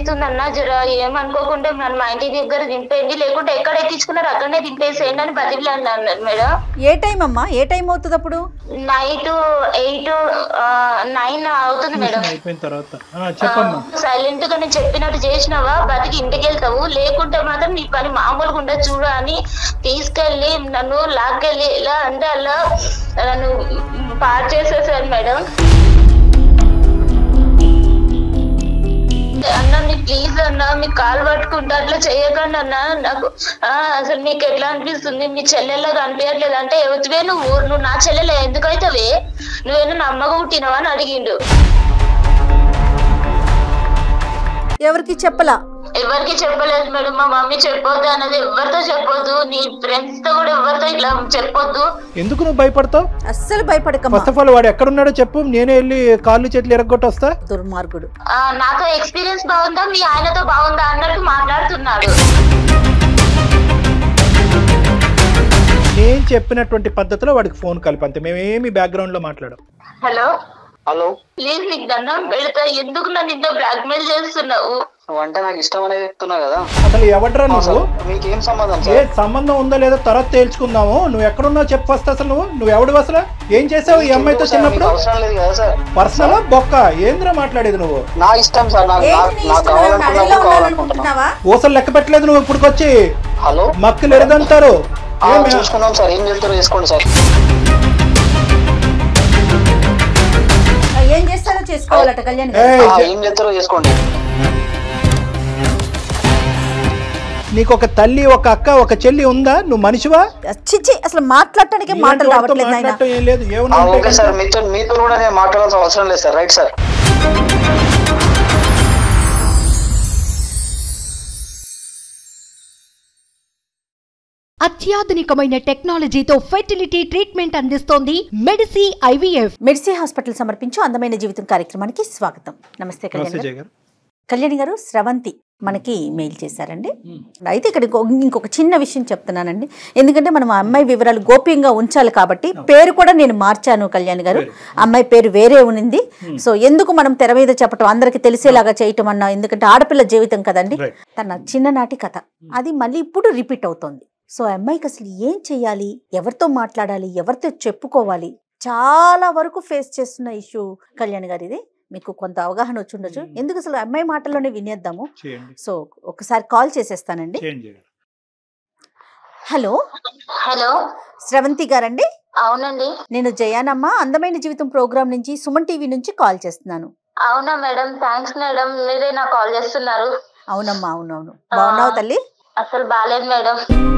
అవుతుంది అన్న జర ఏమనుకోకుండా మన మా ఇంటి దగ్గర దింపేయండి లేకుంటే ఎక్కడ ఎక్కించుకున్నారు అక్కడనే దింపేసేయండి అని బదిలీ అన్నారు మేడం ఏ టైం అమ్మా ఏ టైం అవుతుంది అప్పుడు నైట్ ఎయిట్ నైన్ అవుతుంది మేడం అయిపోయిన తర్వాత ఆ, చెప్పమ్మా సైలెంట్ గా నేను చెప్పినట్టు చేసినావా బతికి ఇంటికి వెళ్తావు లేకుంటే మాత్రం నీ పని మామూలుగా ఉండదు చూడు అని తీసుకెళ్లి నన్ను లాక్కెళ్ళి ఇలా అంటే అలా నన్ను పాడు చేసేసారు మేడం అన్న నీ ప్లీజ్ అన్న మీ కాలు పట్టుకుంటా అట్లా చేయకండి అన్న నాకు ఆ, అసలు నీకు ఎట్లా అనిపిస్తుంది మీ చెల్లెల్లాగా అనిపించట్లేదు అంటే ఎవరివే నువ్వు నువ్వు నా చెల్లెలే ఎందుకైతేవే నువ్వేనా నా అమ్మగా పుట్టినవా అని అడిగిండు ఎవరికి చెప్పలా ఎవరికి చెప్పలేదు మేడం మా మమ్మీ చెప్పొద్దు అన్నది ఎవరితో చెప్పొద్దు నీ ఫ్రెండ్స్ తో కూడా ఎవరితో ఇట్లా చెప్పొద్దు ఎందుకు నువ్వు భయపడతావు అస్సలు భయపడకమ్మా ఫస్ట్ ఆఫ్ ఆల్ వాడు ఎక్కడున్నాడో చెప్పు నేనే వెళ్ళి కాళ్ళు చేతులు ఎరగొట్టి వస్తా దుర్మార్గుడు ఆ, నాతో ఎక్స్పీరియన్స్ బాగుందా మీ ఆయనతో బాగుందా అన్నట్టు మాట్లాడుతున్నాడు నేను చెప్పినటువంటి పద్ధతిలో వాడికి ఫోన్ కలిపి అంతే మేమేమి బ్యాక్గ్రౌండ్ లో మాట్లాడం హలో హలో ప్లీజ్ నీకు దండం పెడతా ఎందుకు నన్ను ఇంత బ్లాక్మెయిల్ చేస్తున్నావు నువ్వంటే నాకు ఇష్టం అనేది చెప్తున్నా కదా అసలు ఎవడ్రా నువ్వు అసలు మీకేం సంబంధం ఏ సార్ సంబంధం ఉందో లేదో తర్వాత తేల్చుకుందాము నువ్వు ఎక్కడున్నావు చెప్పు ఫస్ట్ అసలు నువ్వు నువ్వు ఎవడు అసలు ఏం చేసావు ఈ అమ్మాయితో ఎందుకు సార్? మీకు చిన్నప్పుడు అవసరం లేదు కదా సార్ పర్సనల్ బొక్క ఏంద్రా మాట్లాడేది నువ్వు నా ఇష్టం సార్ నాకు ఏంటి నీ నాకు- నాకు ఇష్టం ఏమన్నా అడవిలో కావాలనుకున్నప్పుడు కావాలనుకుంటున్నా ఉండాలనుకుంటున్నావా ఊసలు లెక్క పెట్టలేదు నువ్వు ఇప్పుడుకొచ్చి హలో మక్కులు ఎరదంటారు ఆ, ఏమి? చూసుకుందాం సార్ ఏం చేస్తారో చేసుకోండి సార్ ఏం చేస్తారో చేసుకోవాలట కళ్యాణ్ గారు. ఏయ్, ఆ, ఏం చేస్తారో చేసుకోండి నీకు ఒక తల్లి ఒక అక్క ఒక చెల్లి ఉందా నువ్వు మనిషివా చిచ్చి అసలు మాట్లాడటానికే మాటలు నీలాంటి వాడితో రావట్లేదు ఆయన మాట్లాడటం ఏం లేదు ఆ, ఏమన్నా ఉంటే ఓకే సార్ మీతో మీతో కూడా నేను మాట్లాడాల్సిన అవసరం లేదు సార్ రైట్ సార్ అత్యాధునికమైన టెక్నాలజీతో ఫెర్టిలిటీ ట్రీట్మెంట్ అందిస్తోంది మెడిసి ఐవీఎఫ్ మెడిసి హాస్పిటల్ సమర్పించు అందమైన జీవితం కార్యక్రమానికి స్వాగతం నమస్తే కళ్యాణ్ నమస్తే గారు జయ గారు కళ్యాణి గారు స్రవంతి మనకి మెయిల్ చేశారండి అయితే ఇక్కడ ఇంకో- ఇంకొక చిన్న విషయం చెప్తున్నానండి ఎందుకంటే మనం ఆ అమ్మాయి వివరాలు గోప్యంగా ఉంచాలి కాబట్టి పేరు కూడా నేను మార్చాను కళ్యాణ్ గారు అమ్మాయి పేరు వేరే ఉన్నింది సో ఎందుకు మనం తెర మీద చెప్పటం అందరికి తెలిసేలాగా చేయటం అన్నా ఎందుకంటే ఆడపిల్ల జీవితం కదండి Right. తన చిన్ననాటి కథ అది మళ్ళీ ఇప్పుడు రిపీట్ అవుతోంది సో ఆ అమ్మాయికి అసలు ఏం చేయాలి ఎవరితో మాట్లాడాలి ఎవరితో చెప్పుకోవాలి చాలా వరకు ఫేస్ చేస్తున్న ఇష్యూ కళ్యాణ్ గారు ఇది మీకు కొంత అవగాహన వచ్చి ఉండొచ్చు ఎందుకు అసలు అమ్మాయి మాటల్లోనే వినేద్దాము చేయండి సో ఒకసారి కాల్ చేసేస్తానండి చేయండి జయ గారు హలో హలో స్రవంతి గారండి అవునండి నేను జయానమ్మ అందమైన జీవితం ప్రోగ్రామ్ నుంచి సుమన్ టీవీ నుంచి కాల్ చేస్తున్నాను అవునా మేడం థ్యాంక్స్ మేడం మీరే నాకు కాల్ చేస్తున్నారు అవునమ్మా అవునవును బాగున్నావు తల్లి అసలు బాగాలేదు మేడం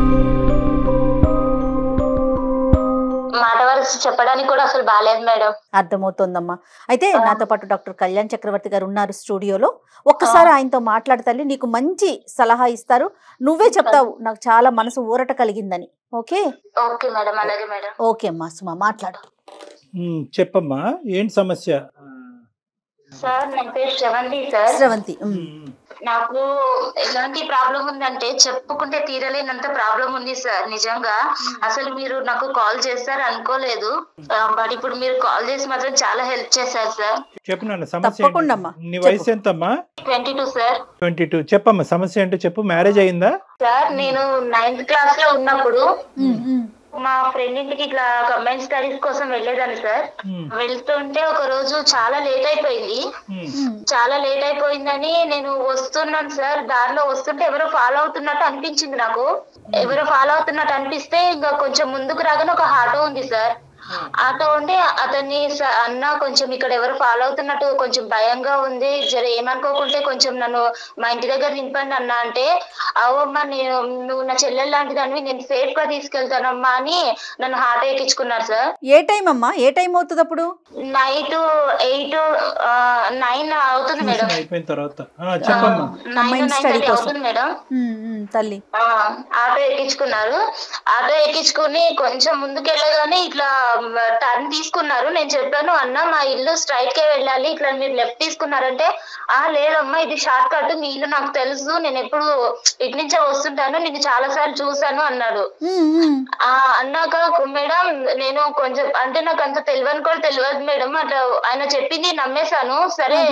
మాట వరుస చెప్పడానికి కూడా అసలు బాగాలేదు మేడం అర్థమవుతోందమ్మా అయితే నాతో పాటు డాక్టర్ కళ్యాణ్ చక్రవర్తి గారు ఉన్నారు స్టూడియోలో ఒక్కసారి ఆయనతో మాట్లాడు తల్లి నీకు మంచి సలహా ఇస్తారు నువ్వే చెప్తావు నాకు చాలా మనసు ఊరట కలిగిందని ఓకే ఓకే మేడం అలాగే మేడం ఓకే అమ్మా సుమా మాట్లాడు ఉమ్, చెప్పమ్మా ఏంటి సమస్య సార్ నా పేరు శ్రవంతి సార్ స్రవంతి ఉమ్. ఉమ్, నాకు ఎలాంటి ప్రాబ్లం ఉందంటే చెప్పుకుంటే తీరలేనంత ప్రాబ్లం ఉంది సార్ నిజంగా అసలు మీరు నాకు కాల్ చేస్తారు అనుకోలేదు బట్ ఇప్పుడు మీరు కాల్ చేసి మాత్రం చాలా హెల్ప్ చేశారు సార్ చెప్పు నాన్న సమస్య తప్పకుండా ఏంటి? అమ్మా. నీ చెప్పు. వయసు ఎంతమ్మా twenty two sir twenty two చెప్పమ్మా సమస్య ఏంటో చెప్పు మ్యారేజ్ అయిందా సార్ నేను నైన్త్ క్లాస్ లో ఉన్నప్పుడు ఉమ్, ఉమ్. మా ఫ్రెండ్ ఇంటికి ఇట్లా కంబైన్ స్టడీస్ కోసం వెళ్ళేదాన్ని సార్ ఉమ్, వెళ్తుంటే ఒక రోజు చాలా లేట్ అయిపోయింది ఉమ్, ఉమ్. చాలా లేట్ అయిపోయిందని నేను వస్తున్నాను సార్ దారిలో వస్తుంటే ఎవరో ఫాలో అవుతున్నట్టు అనిపించింది నాకు ఎవరో ఫాలో అవుతున్నట్టు అనిపిస్తే ఇంకా కొంచెం ముందుకు రాగానే ఒక ఆటో ఉంది సార్ ఆటో ఉంటే అతన్ని స- అన్న కొంచెం ఇక్కడ ఎవరు ఫాలో అవుతున్నట్టు కొంచెం భయంగా ఉంది జర ఏమనుకోకుంటే కొంచెం నన్ను మా ఇంటి దగ్గర నింపండి అన్న అంటే అవమ్మా నేను నువ్వు నా చెల్లెలు లాంటి దానివి నేను సేఫ్ గా తీసుకెళ్తానమ్మా అని నన్ను ఆటో ఎక్కించుకున్నారు సార్ ఏ టైం అమ్మా ఏ టైం అవుతుంది అప్పుడు నైట్ ఎయిట్ నైన్ అవుతుంది మేడం ట్యూషన్ అయిపోయిన తర్వాత ఆ, చెప్పమ్మా nine Combined nine study thirty కోసం. అవుతుంది మేడం ఉమ్, ఉమ్, తల్లి ఆ, ఆటో ఎక్కించుకున్నారు ఆటో ఎక్కించుకుని కొంచెం ముందుకు వెళ్ళగానే ఇట్లా టర్న్ తీసుకున్నారు నేను చెప్పాను అన్న మా ఇల్లు స్ట్రైట్ కే వెళ్ళాలి ఇట్లా మీరు లెఫ్ట్ తీసుకున్నారంటే ఆ లేదమ్మా ఇది షార్ట్ కట్ మీ ఇల్లు నాకు తెలుసు నేను ఎప్పుడు ఇటు నుంచే వస్తుంటాను నేను చాలా సార్లు చూసాను అన్నారు ఉమ్, ఉమ్. ఆ అన్నాక మేడం నేను కొంచెం అంటే నాకు అంత తెలియని కూడా తెలియదు మేడం అట్లా ఆయన చెప్పింది నమ్మేశాను సరే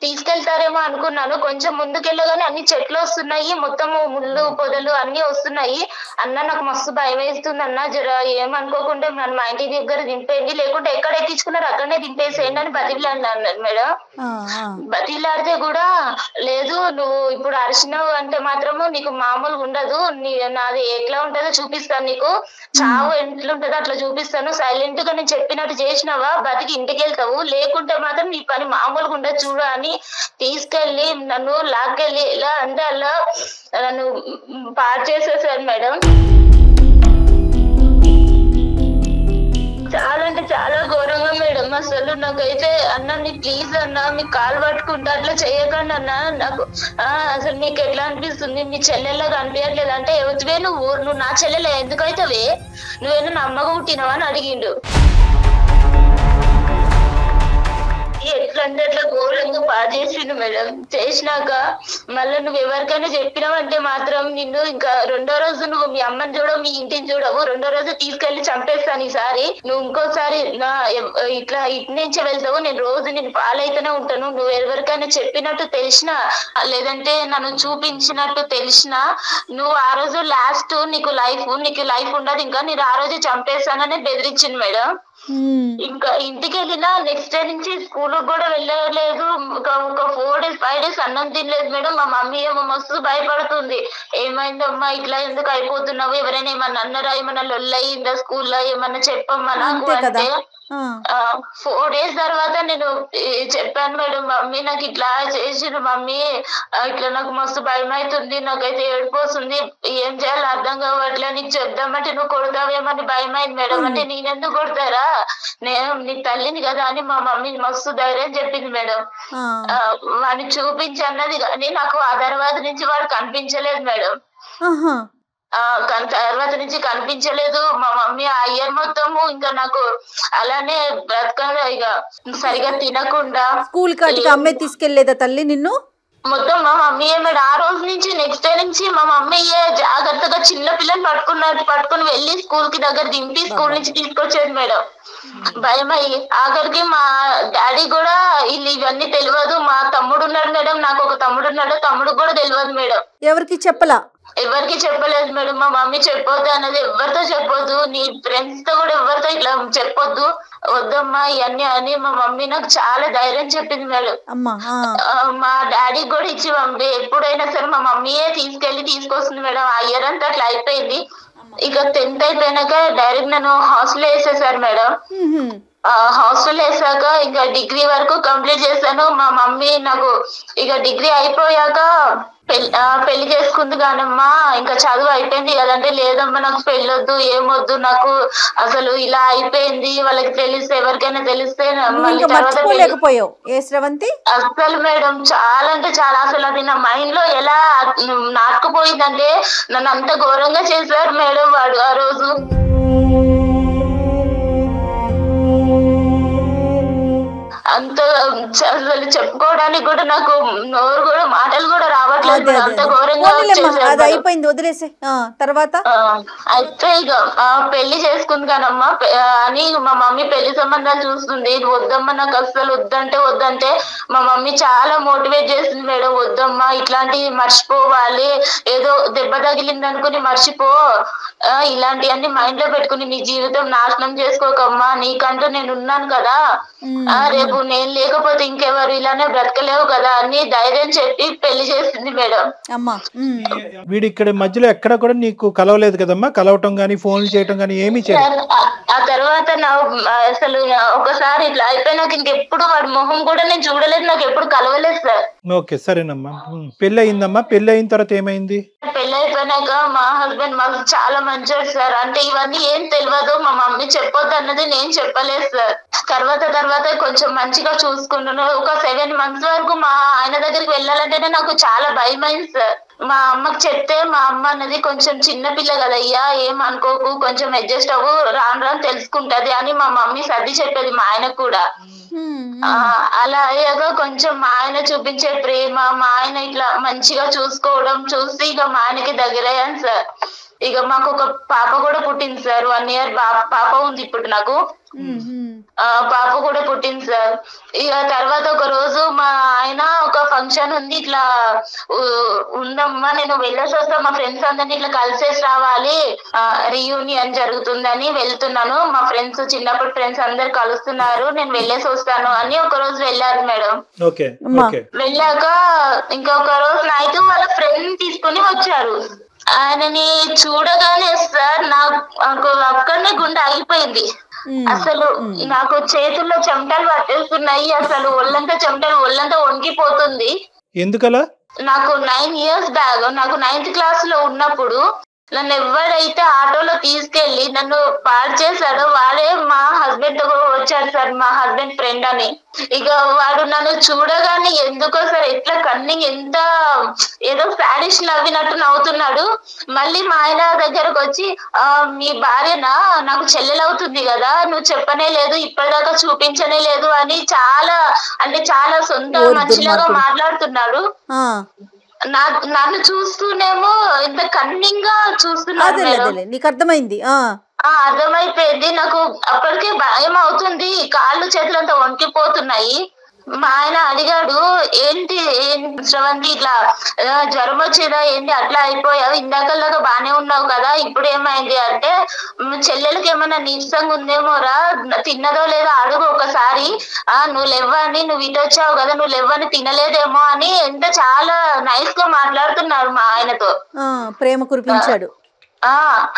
తీసుకెళ్తారేమో అనుకున్నాను కొంచెం ముందుకెళ్ళగానే అన్ని చెట్లు వస్తున్నాయి మొత్తము ముళ్ళు పొదలు అన్ని వస్తున్నాయి అన్న నాకు మస్తు భయం వేస్తుంది అన్న జర ఏమనుకోకుండా నన్ను మా ఇంటి దగ్గర దింపేయండి లేకుంటే ఎక్కడ ఎక్కించుకున్నారు అక్కడనే దింపేసేయండి అని బతిలాడినా అన్నారు మేడం ఆ, ఆ. బతిలాడితే కూడా లేదు నువ్వు ఇప్పుడు అరిచినావు అంటే మాత్రము నీకు మామూలుగా ఉండదు నీ నాది ఎట్లా ఉంటుందో చూపిస్తాను నీకు చావు ఎట్లుంటుందో అట్లా చూపిస్తాను సైలెంట్ గా నేను చెప్పినట్టు చేసినావా బతికి ఇంటికి వెళ్తావు లేకుంటే మాత్రం నీ పని మామూలుగా ఉండదు చూడు అని తీసుకెళ్లి నన్ను లాక్కెళ్ళి ఎలా అంటే అలా నన్ను పాడు చేసేసారు మేడం చాలా అంటే చాలా ఘోరంగా మేడం అసలు నాకైతే అన్న నీ ప్లీజ్ అన్న మీ కాలు పట్టుకుంటా అట్లా చేయకండి అన్న నాకు ఆ అసలు నీకు ఎట్లా అనిపిస్తుంది మీ చెల్లెల్లాగా అనిపించట్లేదు అంటే ఎవరివే నువ్వు నువ్వు నా చెల్లెలే ఎందుకైతవే నువ్వేనా నా అమ్మగా పుట్టినవా అని అడిగిండు ఎట్లా అంటే అట్లా ఘోరంగా పాడు చేసిండు మేడం చేసినాక మళ్ళీ నువ్వు ఎవరికైనా చెప్పినావంటే మాత్రం నిన్ను ఇంకా రెండో రోజు నువ్వు మీ అమ్మని చూడవు మీ ఇంటిని చూడవు రెండో రోజు తీసుకెళ్లి చంపేస్తాను ఈసారి నువ్వు ఇంకోసారి నా ఎవ్- ఇట్లా ఇటు నుంచి వెళ్తావు నేను రోజు నేను పాలైతేనే ఉంటాను నువ్వు ఎవరికైనా చెప్పినట్టు తెలిసినా లేదంటే నన్ను చూపించినట్టు తెలిసినా నువ్వు ఆ రోజు లాస్ట్ నీకు లైఫ్ నీకు లైఫ్ ఉండదు ఇంకా నేను ఆ రోజు చంపేస్తానని బెదిరించింది మేడం ఉమ్. ఇంకా ఇంటికి వెళ్ళినా నెక్స్ట్ డే నుంచి స్కూల్ కూడా వెళ్ళలేదు ఒక ఒక ఫోర్ డేస్ ఫైవ్ డేస్ అన్నం తినలేదు మేడం మా మమ్మీ ఏమో మస్తు భయపడుతుంది ఏమైందమ్మా ఇట్లా ఎందుకు అయిపోతున్నావు ఎవరైనా ఏమన్నా అన్నారా ఏమన్నా లొల్లయిందా స్కూల్లో ఏమన్నా చెప్పమ్మా నాకు అంతే కదా అంటే ఆ, ఫోర్ డేస్ తర్వాత నేను ఈ, చెప్పాను మేడం మమ్మీ నాకు ఇట్లా చేసిన మమ్మీ ఆ, ఇట్లా నాకు మస్తు భయం అవుతుంది నాకైతే ఏడుపు వస్తుంది ఏం చేయాలో అర్థం కావట్లే నీకు చెప్దామంటే నువ్వు కొడతావేమని భయం అయింది మేడం అంటే నేనెందుకు కొడతారా నేను నీ తల్లిని కదా అని మా మమ్మీ మస్తు ధైర్యం చెప్పింది మేడం ఆ. ఆ, వాడిని చూపించి అన్నది కానీ నాకు ఆ తర్వాత నుంచి వాడు కనిపించలేదు మేడం ఆహా. ఆ కన్- తర్వాత నుంచి కనిపించలేదు మా మమ్మీ ఆ ఇయర్ మొత్తము ఇంకా నాకు అలానే బ్రతకాలి ఇక సరిగా తినకుండా స్కూల్ కాటికి అమ్మే తీసుకెళ్లేదా తల్లి నిన్ను మొత్తం మా మమ్మీ మేడం ఆ రోజు నుంచి నెక్స్ట్ డే నుంచి మా మమ్మీ జాగ్రత్తగా చిన్న పిల్లని పట్టుకున్నట్టు పట్టుకుని వెళ్ళి స్కూల్ కి దగ్గర దింపి స్కూల్ నుంచి తీసుకొచ్చేది మేడం భయం అయ్యి ఆఖరికి మా డాడీ కూడా వీళ్ళు ఇవన్నీ తెలియదు మా తమ్ముడు ఉన్నాడు మేడం నాకు ఒక తమ్ముడు ఉన్నాడు తమ్ముడు కూడా తెలియదు మేడం ఎవరికి చెప్పలా ఎవరికి చెప్పలేదు మేడం మా మమ్మీ చెప్పొద్దు అన్నది ఎవరితో చెప్పొద్దు నీ ఫ్రెండ్స్ తో కూడా ఎవరితో ఇట్లా చెప్పొద్దు వద్దమ్మా ఇవన్నీ అని మా మమ్మీ నాకు చాలా ధైర్యం చెప్పింది మేడం అమ్మా ఆ. ఆ, మా డాడీ కూడా ఇచ్చి పంపి ఎప్పుడైనా సరే మా మమ్మీయే తీసుకెళ్లి తీసుకొస్తుంది మేడం ఆ ఇయర్ అంతా అట్లా అయిపోయింది ఇక టెన్త్ అయిపోయినాక డైరెక్ట్ నన్ను హాస్టల్ వేసేసారు మేడం ఉహుం. హాస్టల్ వేసాక ఇంకా డిగ్రీ వరకు కంప్లీట్ చేశాను మా మమ్మీ నాకు ఇక డిగ్రీ అయిపోయాక పెళ్లి ఆ, పెళ్లి చేసుకుంది కానమ్మా ఇంకా చదువు అయిపోయింది కదంటే లేదమ్మా నాకు పెళ్ళొద్దు ఏమొద్దు నాకు అసలు ఇలా అయిపోయింది వాళ్ళకి తెలిస్తే ఎవరికైనా తెలిస్తే నువ్వు మళ్ళీ ఇంకా తర్వాత పెళ్లి మర్చిపోలేకపోయావు ఏ శ్రవంతి అసలు మేడం చాలా అంటే చాలా అసలు అది నా మైండ్ లో ఎలా నాటుకుపోయిందంటే నన్ను అంత ఘోరంగా చేశారు మేడం వాడు ఆ రోజు అంత అసలు చెప్పుకోవడానికి కూడా నాకు నోరు కూడా మాటలు కూడా రావట్లేదు అదే, మేడం. అదే, అంత అదే. ఘోరంగా పోనీలేమ్మా, చేశారు అది మేడం. అయిపోయింది వదిలేసే ఆ, తర్వాత ఆ, అయితే ఇక ఆ, పెళ్లి చేసుకుంది కానమ్మా పె- ఆ, అని మా మమ్మీ పెళ్లి సంబంధాలు చూస్తుంది వద్దమ్మా నాకు అస్సలు వద్దంటే వద్దంటే మా మమ్మీ చాలా మోటివేట్ చేసింది మేడం వద్దమ్మా ఇట్లాంటివి మర్చిపోవాలి ఏదో దెబ్బ తగిలింది అనుకుని మర్చిపో ఆ, ఇలాంటివన్నీ మైండ్ లో పెట్టుకుని నీ జీవితం నాశనం చేసుకోకమ్మా నీకంటూ నేను ఉన్నాను కదా ఆ రేపు నేను లేకపోతే ఇంకెవరు ఇలానే బ్రతకలేవు కదా అని ధైర్యం చెప్పి పెళ్లి చేసింది మేడం అమ్మా ఉమ్. వీడు ఇక్కడ మధ్యలో ఎక్కడ కూడా నీకు కలవలేదు కదమ్మా కలవటం కానీ ఫోన్లు చేయటం కానీ ఏమీ చేయలేదు సార్, ఆ- ఆ తర్వాత నా అసలు ఒకసారి ఇట్లా అయిపోయినాక ఇంకెప్పుడు వాడి మొహం కూడా నేను చూడలేదు నాకు ఎప్పుడు కలవలేదు సార్ ఓకే సరేనమ్మా ఉమ్. పెళ్ళి అయిందమ్మా పెళ్ళి అయిన తర్వాత ఏమైంది పెళ్లి అయిపోయినాక మా హస్బెండ్ మాకు చాలా మంచోడు సార్ అంటే ఇవన్నీ ఏం తెలియదు మా మమ్మీ చెప్పొద్దు అన్నది నేను చెప్పలేదు సార్ తర్వాత తర్వాత కొంచెం మంచిగా చూసుకుంటున్నాను ఒక సెవెన్ మంత్స్ వరకు మా ఆయన దగ్గరికి వెళ్ళాలంటేనే నాకు చాలా భయం అయింది సార్ మా అమ్మకి చెప్తే మా అమ్మ అన్నది కొంచెం చిన్న పిల్ల కదయ్యా ఏం అనుకోకు కొంచెం అడ్జస్ట్ అవ్వు రాను రాను తెలుసుకుంటది అని మా మమ్మీ సర్ది చెప్పేది మా ఆయనకు కూడా ఆ, అలా అయ్యాక కొంచెం మా ఆయన చూపించే ప్రేమ మా ఆయన ఇట్లా మంచిగా చూసుకోవడం చూసి ఇక మా ఆయనకి దగ్గరయ్యాను సార్ ఇక మాకు ఒక పాప కూడా పుట్టింది సార్ వన్ ఇయర్ పాప ఉంది ఇప్పుడు నాకు ఆ పాప కూడా పుట్టింది సార్ ఇక తర్వాత ఒక రోజు మా ఆయన ఒక ఫంక్షన్ ఉంది ఇట్లా ఉ- ఉందమ్మా నేను వెళ్ళేసి వస్తా మా ఫ్రెండ్స్ అందరినీ ఇట్లా కలిసేసి రావాలి రీయూనియన్ జరుగుతుందని వెళ్తున్నాను మా ఫ్రెండ్స్ చిన్నప్పుడు ఫ్రెండ్స్ అందరు కలుస్తున్నారు నేను వెళ్ళేసి వస్తాను అని ఒక రోజు వెళ్ళారు మేడం ఓకే అమ్మా. ఓకే వెళ్ళాక ఇంకొక రోజు నైట్ వాళ్ళ ఫ్రెండ్ తీసుకుని వచ్చారు ఆయనని చూడగానే సార్ నాకు అక్కడనే గుండె ఆగిపోయింది అసలు నాకు చేతుల్లో చెమటలు పట్టేస్తున్నాయి అసలు ఒళ్ళంతా చెమటలు ఒళ్ళంతా వణికిపోతుంది ఎందుకలా నాకు నైన్ ఇయర్స్ బ్యాగ్ నాకు నైన్త్ క్లాస్ లో ఉన్నప్పుడు నన్ను ఎవరైతే ఆటోలో తీసుకెళ్లి నన్ను పాడు చేశాడో వాడే మా హస్బెండ్ తో కూడా వచ్చాడు సార్ మా హస్బెండ్ ఫ్రెండ్ అని ఇక వాడు నన్ను చూడగానే ఎందుకో సార్ ఎట్లా కన్నింగ్ ఎంత ఏదో సాడిష్ నవ్వినట్టు నవ్వుతున్నాడు మళ్ళీ మా ఆయన దగ్గరకు వచ్చి ఆ మీ భార్యనా నాకు చెల్లెలవుతుంది కదా నువ్వు చెప్పనే లేదు ఇప్పటిదాకా చూపించనే లేదు అని చాలా అంటే చాలా సొంత ఓ మనిషిలాగా దుర్మార్గుడు. మాట్లాడుతున్నాడు ఆ, నా నన్ను చూస్తూనేమో ఇంత కన్నింగ్ గా చూస్తున్నాడు అదేలే మేడం అదేలే నీకు అర్థమైంది ఆ ఆ అర్థమైపోయింది నాకు అప్పటికే భయం అవుతుంది కాళ్ళు చేతులు అంతా వణికిపోతున్నాయి మా ఆయన అడిగాడు ఏంటి ఏంటి శ్రవంతి ఇట్లా ఆ, జ్వరం వచ్చిందా ఏంటి అట్లా అయిపోయావు ఇందాకలాగా బానే ఉన్నావు కదా ఇప్పుడు ఏమైంది అంటే "మ్, చెల్లెలకి ఏమైనా నీరసంగా ఉందేమోరా తిన్నదో లేదో అడుగు ఒకసారి ఆ నువ్వు లేవ్వని నువ్వు ఇటు వచ్చావు కదా నువ్వు లేవ్వని తినలేదేమో అని ఎంత చాలా నైస్ గా మాట్లాడుతున్నారు మా ఆయనతో ఆ, ప్రేమ కురిపించాడు ఆ